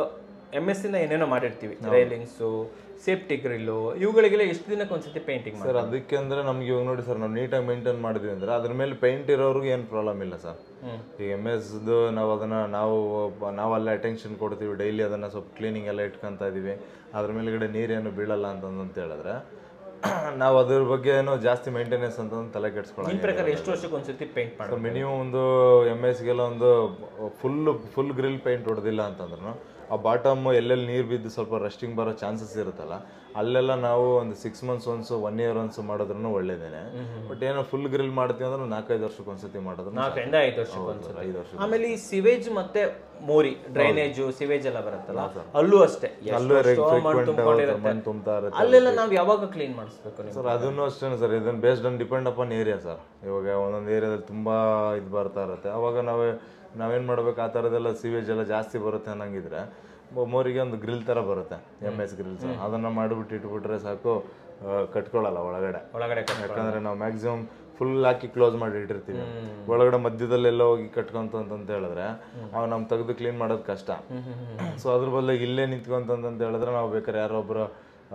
ಎಮ್ ಎಸ್ ಇಂದ ಏನೇನೋ ಮಾಡಿರ್ತೀವಿ ರೈಲಿಂಗ್ಸು ಸೇಫ್ಟಿ ಗ್ರಿಲ್ಲು ಇವುಗಳಿಗೆಲ್ಲ ಎಷ್ಟು ದಿನಕ್ಕೆ ಒಂದ್ಸತಿ ಪೇಂಟಿಂಗ್ ಮಾಡಿ ಸರ್ ಅದಕ್ಕೆ ಅಂದ್ರೆ ನಮ್ಗೆ ಇವಾಗ ನೋಡಿ ಸರ್ ನಾವು ನೀಟಾಗಿ ಮೇಂಟೈನ್ ಮಾಡಿದ್ವಿ ಅಂದ್ರೆ ಅದ್ರ ಮೇಲೆ ಪೇಂಟ್ ಇರೋರ್ಗೆ ಏನು ಪ್ರಾಬ್ಲಮ್ ಇಲ್ಲ ಸರ್ ಈಗ ಎಮ್ ಎಸ್ದು ನಾವು ಅದನ್ನ ನಾವು ಒಬ್ಬ- ನಾವು ಅಲ್ಲೇ ಅಟೆನ್ಷನ್ ಕೊಡ್ತೀವಿ ಡೈಲಿ ಅದನ್ನ ಸ್ವಲ್ಪ ಕ್ಲೀನಿಂಗ್ ಎಲ್ಲ ಇಟ್ಕೊಂತ ಇದೀವಿ ಅದ್ರ ಮೇಲ್ಗಡೆ ನೀರೇನು ಬೀಳಲ್ಲ ಅಂತಂದಂತ ಹೇಳಿದ್ರೆ ನಾವು ಅದ್ರ ಬಗ್ಗೆ ಏನೋ ಜಾಸ್ತಿ ಮೇಂಟೆನೆನ್ಸ್ ಅಂತ ತಲೆ ಕೆಡ್ಸ್ಕೊಳ್ಳೋ ನಿಮ್ಮ ಪ್ರಕಾರ ಎಷ್ಟು ವರ್ಷಕ್ಕೆ ಒಂದ್ಸತಿ ಪೇಂಟ್ ಮಾಡಿ ಮಿನಿಮಮ್ ಒಂದು ಎಮ್ ಎಸ್ಗೆಲ್ಲ ಒಂದು ಫುಲ್ ಫುಲ್ ಗ್ರಿಲ್ ಪೇಂಟ್ ಹೊಡೆದಿಲ್ಲ ಅಂತಂದ್ರೂ ಆ ಬಾಟಮ್ ಎಲ್ಲೆಲ್ಲಿ ನೀರು ಬಿದ್ದು ಸ್ವಲ್ಪ ರಸ್ಟಿಂಗ್ ಬರೋ ಚಾನ್ಸಸ್ ಇರುತ್ತಲ್ಲ ಅಲ್ಲೆಲ್ಲ ನಾವು ಒಂದು six months once one year once ಮಾಡಿದ್ರು ಒಳ್ಳೇದೇನೆ ಬಟ್ ಏನೋ ಫುಲ್ ಗ್ರಿಲ್ ಮಾಡ್ತೀವಿ ಅಂದ್ರೆ ನಾಲ್ಕೈದು ವರ್ಷಕ್ಕೆ ಒಂದ್ಸತಿ ಮಾಡಿದ್ರು ನಾಲ್ಕರಿಂದ ಐದು ವರ್ಷಕ್ಕೆ ಒಂದ್ಸತಿ ಐದು ವರ್ಷ ಆಮೇಲೆ ಈ ಸಿವೇಜ್ ಮತ್ತೆ ಮೋರಿ ಡ್ರೈನೇಜು ಸಿವೇಜ್ ಎಲ್ಲ ಬರುತ್ತಲ್ಲ ಅಲ್ಲೂ ಅಷ್ಟೇ ಅಲ್ಲೂ ಎಷ್ಟೋ ಮಣ್ಣು frequent ತುಂಬ್ಕೊಂಡಿರುತ್ತೆ. ಮಣ್ಣು ತುಂಬ್ತಾ ಇರುತ್ತೆ ಅಲ್ಲೆಲ್ಲ ನಾವು ಯಾವಾಗ ಕ್ಲೀನ್ ಮಾಡಿಸ್ಬೇಕು ನೀವು ಸರ್ ಅದನ್ನು ಅಷ್ಟೇ ಸರ್ ಇದನ್ನು based on depend upon area sir ಇವಾಗ ಒಂದೊಂದು ಏರಿಯಾದಲ್ಲಿ ತುಂಬ ಇದು ಬರ್ತಾ ಇರುತ್ತೆ ಅವಾಗ ನಾವೇ ನಾವೇನು ಮಾಡ್ಬೇಕು ಆ ಥರದ್ದೆಲ್ಲ ಸಿವೇಜ್ ಎಲ್ಲ ಜಾಸ್ತಿ ಬರುತ್ತೆ ಅನ್ನಂಗಿದ್ರೆ ಮೊ- ಮೋರಿಗೆ ಒಂದು ಗ್ರಿಲ್ ಥರ ಬರುತ್ತೆ ಎಮ್ ಎಸ್ ಗ್ರಿಲ್ಸ್ ಅದನ್ನು ಮಾಡಿಬಿಟ್ಟು ಇಟ್ಬಿಟ್ರೆ ಸಾಕು ಆ, ಕಟ್ಕೊಳ್ಳಲ್ಲ ಒಳಗಡೆ ಒಳಗಡೆ ಕಟ್- ಯಾಕಂದ್ರೆ ನಾವು ಮ್ಯಾಕ್ಸಿಮಮ್ ಫುಲ್ ಹಾಕಿ ಕ್ಲೋಸ್ ಮಾಡಿ ಇಟ್ಟಿರ್ತೀವಿ ಒಳಗಡೆ ಮಧ್ಯದಲ್ಲೆಲ್ಲ ಹೋಗಿ ಕಟ್ಕೊಂತ ಅಂತ ಹೇಳಿದ್ರೆ ಅವ್ ನಮ್ ತೆಗೆದು ಕ್ಲೀನ್ ಮಾಡೋದು ಕಷ್ಟ ಸೊ ಅದ್ರ ಬದಲಿಗೆ ಇಲ್ಲೇ ನಿಂತ್ಕೊಂತಂತ ಹೇಳಿದ್ರೆ ನಾವು ಬೇಕಾದ್ರೆ ಯಾರೋ ಒಬ್ರು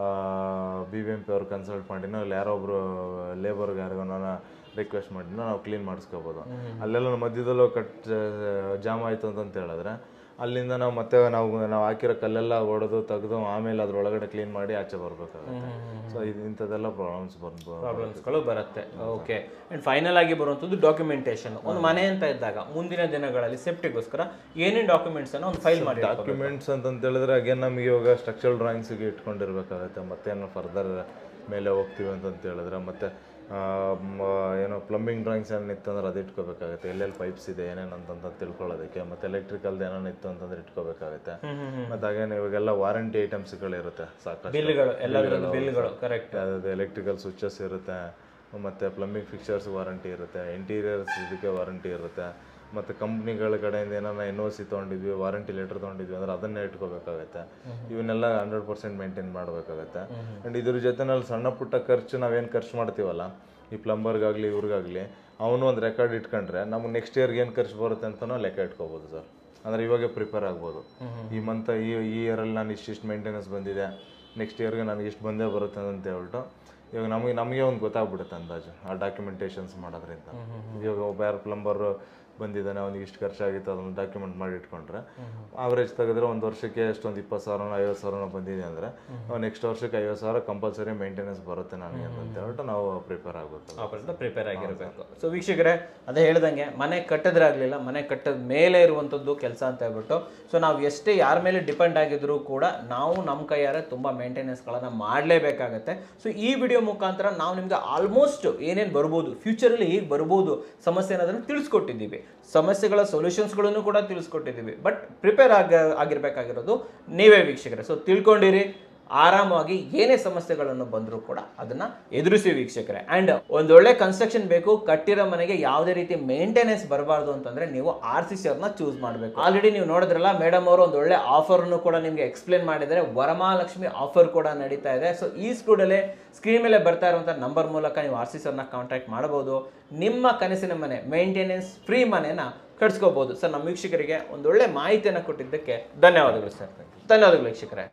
ಬಿ ಬಿ ಎಂ ಪಿ ಅವ್ರು ಕನ್ಸಲ್ಟ್ ಮಾಡಿನೋ ಇಲ್ಲ ಯಾರೋ ಒಬ್ರು ಲೇಬರ್ಗೆ ಯಾರಿಗೋನ ರಿಕ್ವೆಸ್ಟ್ ಮಾಡಿನೋ ನಾವು ಕ್ಲೀನ್ ಮಾಡಿಸ್ಕೋಬೋದು ಅಲ್ಲೆಲ್ಲ ಮಧ್ಯದಲ್ಲೂ ಕಟ್ ಜಾಮ್ ಆಯ್ತು ಅಂತಂತ ಹೇಳಿದ್ರೆ ಅಲ್ಲಿಂದ ನಾವು ಮತ್ತೆ ನಾವು ನಾವು ಹಾಕಿರೋ ಕಲ್ಲೆಲ್ಲ ಹೊಡೆದು ತೆಗೆದು ಆಮೇಲೆ ಅದ್ರೊಳಗಡೆ ಕ್ಲೀನ್ ಮಾಡಿ ಆಚೆ ಬರ್ಬೇಕಾಗುತ್ತೆ ಸೊ ಇದು ಇಂಥದ್ದೆಲ್ಲ ಪ್ರಾಬ್ಲಮ್ಸ್ ಬರ್ಬೋದು ಪ್ರಾಬ್ಲಮ್ಸ್ಗಳು ಬರುತ್ತೆ ಓಕೆ ಅಂಡ್ ಫೈನಲ್ ಆಗಿ ಬರುವಂಥದ್ದು ಡಾಕ್ಯುಮೆಂಟೇಶನ್ ಒಂದು ಮನೆ ಅಂತ ಇದ್ದಾಗ ಮುಂದಿನ ದಿನಗಳಲ್ಲಿ ಸೇಫ್ಟಿಗೋಸ್ಕರ ಏನೇನು ಡಾಕ್ಯುಮೆಂಟ್ಸ್ ಅನ್ನು ಒಂದು ಫೈಲ್ ಮಾಡಿ ಡಾಕ್ಯುಮೆಂಟ್ಸ್ ಅಂತ ಹೇಳಿದ್ರೆ ಅಗೇನ್ ನಮಗೆ ಇವಾಗ ಸ್ಟ್ರಕ್ಚರಲ್ ಡ್ರಾಯಿಂಗ್ಸಿಗೆ ಇಟ್ಕೊಂಡಿರ್ಬೇಕಾಗತ್ತೆ ಮತ್ತೇನು ಫರ್ದರ್ ಮೇಲೆ ಹೋಗ್ತೀವಿ ಅಂತಂತ ಹೇಳಿದ್ರೆ ಮತ್ತೆ ಆ, ಮ- ಏನೋ ಪ್ಲಂಬಿಂಗ್ ಡ್ರಾಯಿಂಗ್ಸ್ ಏನೇನು ಇತ್ತು ಅಂದ್ರೆ ಅದು ಇಟ್ಕೋಬೇಕಾಗುತ್ತೆ ಎಲ್ಲೆಲ್ಲಿ ಪೈಪ್ಸ್ ಇದೆ ಏನೇನು ಅಂತಂತ ತಿಳ್ಕೊಳ್ಳೋದಕ್ಕೆ ಮತ್ತೆ ಎಲೆಕ್ಟ್ರಿಕಲ್ದು ಏನೇನು ಇತ್ತು ಅಂತಂದ್ರೆ ಇಟ್ಕೋಬೇಕಾಗುತ್ತೆ ಮತ್ತೆ ಹಾಗೇನೆ ಇವಾಗೆಲ್ಲ ವಾರಂಟಿ ಐಟಮ್ಸ್ಗಳಿರುತ್ತೆ ಸಾಕಷ್ಟು ಬಿಲ್ಗಳು ಎಲ್ಲದರದ್ದು ಬಿಲ್ಗಳು ಕರೆಕ್ಟ್ ಯಾವ್ದು ಎಲೆಕ್ಟ್ರಿಕಲ್ ಸ್ವಿಚಸ್ ಇರುತ್ತೆ ಮತ್ತು ಪ್ಲಂಬಿಂಗ್ ಫಿಕ್ಚರ್ಸ್ ವಾರಂಟಿ ಇರುತ್ತೆ ಇಂಟೀರಿಯರ್ಸ್ ಇದಕ್ಕೆ ವಾರಂಟಿ ಇರುತ್ತೆ ಮತ್ತು ಕಂಪ್ನಿಗಳ ಕಡೆಯಿಂದ ಏನಾರ ಎನ್ ಒ ಸಿ ತೊಗೊಂಡಿದ್ವಿ ವಾರಂಟಿ ಲೆಟರ್ ತೊಗೊಂಡಿದ್ವಿ ಅಂದ್ರೆ ಅದನ್ನೇ ಇಟ್ಕೋಬೇಕಾಗತ್ತೆ ಇವನ್ನೆಲ್ಲ ಹಂಡ್ರೆಡ್ ಪರ್ಸೆಂಟ್ ಮೇಂಟೈನ್ ಮಾಡಬೇಕಾಗತ್ತೆ ಆ್ಯಂಡ್ ಇದ್ರ ಜೊತೆನಲ್ಲಿ ಸಣ್ಣ ಪುಟ್ಟ ಖರ್ಚು ನಾವೇನು ಖರ್ಚು ಮಾಡ್ತೀವಲ್ಲ ಈ ಪ್ಲಂಬರ್ಗಾಗಲಿ ಇವ್ರಿಗಾಗಲಿ ಅವನು ಒಂದು ರೆಕಾರ್ಡ್ ಇಟ್ಕೊಂಡ್ರೆ ನಮ್ಗೆ ನೆಕ್ಸ್ಟ್ ಇಯರ್ಗೆ ಏನು ಖರ್ಚು ಬರುತ್ತೆ ಅಂತಲೂ ಲೆಕ್ಕ ಇಟ್ಕೋಬೋದು ಸರ್ ಅಂದರೆ ಇವಾಗೆ ಪ್ರಿಪೇರ್ ಆಗ್ಬೋದು ಈ ಮಂತ್ ಈ ಈ ಇಯರಲ್ಲಿ ನಾನು ಇಷ್ಟಿಷ್ಟು ಮೇಂಟೆನೆನ್ಸ್ ಬಂದಿದೆ ನೆಕ್ಸ್ಟ್ ಇಯರ್ಗೆ ನನಗೆ ಇಷ್ಟು ಬಂದೇ ಬರುತ್ತೆ ಅಂತ ಹೇಳ್ಬಿಟ್ಟು ಇವಾಗ ನಮಗೆ ನಮಗೆ ಒಂದು ಗೊತ್ತಾಗ್ಬಿಡುತ್ತೆ ಅಂದಾಜು ಆ ಡಾಕ್ಯುಮೆಂಟೇಷನ್ಸ್ ಮಾಡೋದ್ರಿಂದ ಇವಾಗ ಒಬ್ಬ ಯಾರು ಪ್ಲಂಬರ್ ಬಂದಿದ್ದಾನೆ ಅವ್ನಿಗೆ ಇಷ್ಟು ಖರ್ಚಾಗಿತ್ತು ಅದನ್ನು ಡಾಕ್ಯುಮೆಂಟ್ ಮಾಡಿ ಇಟ್ಕೊಂಡ್ರೆ ಆವ್ರೇಜ್ ತೆಗೆದ್ರೆ ಒಂದು ವರ್ಷಕ್ಕೆ ಎಷ್ಟೊಂದು ಇಪ್ಪತ್ತು ಸಾವಿರನೋ ಐವತ್ತು ಸಾವಿರನೋ ಬಂದಿದೆ ಅಂದರೆ ನೆಕ್ಸ್ಟ್ ವರ್ಷಕ್ಕೆ ಐವತ್ತು ಸಾವಿರ ಕಂಪಲ್ಸರಿ ಮೇಂಟೆನೆನ್ಸ್ ಬರುತ್ತೆ ನನಗೆ ಅಂತ ಹೇಳ್ಬಿಟ್ಟು ನಾವು ಪ್ರಿಪೇರ್ ಆಗಬೇಕು ಆಪರೇಟ್ ಪ್ರಿಪೇರ್ ಆಗಿರಬೇಕು ಸೊ ವೀಕ್ಷಕರೇ ಅದೇ ಹೇಳ್ದಂಗೆ ಮನೆ ಕಟ್ಟಿದ್ರಾಗಲಿಲ್ಲ ಮನೆ ಕಟ್ಟದ ಮೇಲೆ ಇರುವಂಥದ್ದು ಕೆಲಸ ಅಂತ ಹೇಳ್ಬಿಟ್ಟು ಸೊ ನಾವು ಎಷ್ಟೇ ಯಾರ ಮೇಲೆ ಡಿಪೆಂಡ್ ಆಗಿದ್ರು ಕೂಡ ನಾವು ನಮ್ಮ ಕೈಯಾರೆ ತುಂಬ ಮೇಂಟೆನೆನ್ಸ್ಗಳನ್ನು ಮಾಡಲೇಬೇಕಾಗತ್ತೆ ಸೊ ಈ ವಿಡಿಯೋ ಮುಖಾಂತರ ನಾವು ನಿಮಗೆ ಆಲ್ಮೋಸ್ಟ್ ಏನೇನು ಬರ್ಬೋದು ಫ್ಯೂಚರಲ್ಲಿ ಹೇಗೆ ಬರ್ಬೋದು ಸಮಸ್ಯೆ ಅನ್ನೋದನ್ನು ತಿಳಿಸ್ಕೊಟ್ಟಿದ್ದೀವಿ ಸಮಸ್ಯೆಗಳ ಸೊಲ್ಯೂಷನ್ಸ್ಗಳನ್ನು ಕೂಡ ತಿಳಿಸ್ಕೊಟ್ಟಿದ್ದೀವಿ ಬಟ್ ಪ್ರಿಪೇರ್ ಆಗ ಆಗಿರಬೇಕಾಗಿರೋದು ನೀವೇ ವೀಕ್ಷಕರೇ ಸೊ ತಿಳ್ಕೊಂಡಿರಿ ಆರಾಮಾಗಿ ಏನೇ ಸಮಸ್ಯೆಗಳನ್ನು ಬಂದರೂ ಕೂಡ ಅದನ್ನ ಎದುರಿಸಿ ವೀಕ್ಷಕರೇ ಅಂಡ್ ಒಂದೊಳ್ಳೆ ಕನ್ಸ್ಟ್ರಕ್ಷನ್ ಬೇಕು ಕಟ್ಟಿರೋ ಮನೆಗೆ ಯಾವುದೇ ರೀತಿ ಮೇಂಟೆನೆನ್ಸ್ ಬರಬಾರ್ದು ಅಂತಂದ್ರೆ ನೀವು ಆರ್ ಸಿ ಸಿ ಅವ್ರನ್ನ ಚೂಸ್ ಮಾಡಬೇಕು ಆಲ್ರೆಡಿ ನೀವು ನೋಡಿದ್ರಲ್ಲ ಮೇಡಮ್ ಅವರು ಒಂದು ಒಳ್ಳೆ ಆಫರ್ನು ಕೂಡ ನಿಮಗೆ ಎಕ್ಸ್ಪ್ಲೇನ್ ಮಾಡಿದರೆ ವರಮಹಾಲಕ್ಷ್ಮಿ ಆಫರ್ ಕೂಡ ನಡೀತಾ ಇದೆ ಸೊ ಈ ಸ್ಕೂಡಲ್ಲೇ ಸ್ಕ್ರೀನ್ ಮೇಲೆ ಬರ್ತಾ ಇರುವಂಥ ನಂಬರ್ ಮೂಲಕ ನೀವು ಆರ್ ಸಿ ಸಿ ಅವ್ರನ್ನ ಕಾಂಟ್ಯಾಕ್ಟ್ ಮಾಡಬಹುದು ನಿಮ್ಮ ಕನಸಿನ ಮನೆ ಮೇಂಟೆನೆನ್ಸ್ ಫ್ರೀ ಮನೆನ ಕಟ್ಸ್ಕೋಬಹುದು ಸರ್ ನಮ್ಮ ವೀಕ್ಷಕರಿಗೆ ಒಂದೊಳ್ಳೆ ಮಾಹಿತಿಯನ್ನು ಕೊಟ್ಟಿದ್ದಕ್ಕೆ ಧನ್ಯವಾದಗಳು ಸರ್ ಧನ್ಯವಾದಗಳು ವೀಕ್ಷಕರೇ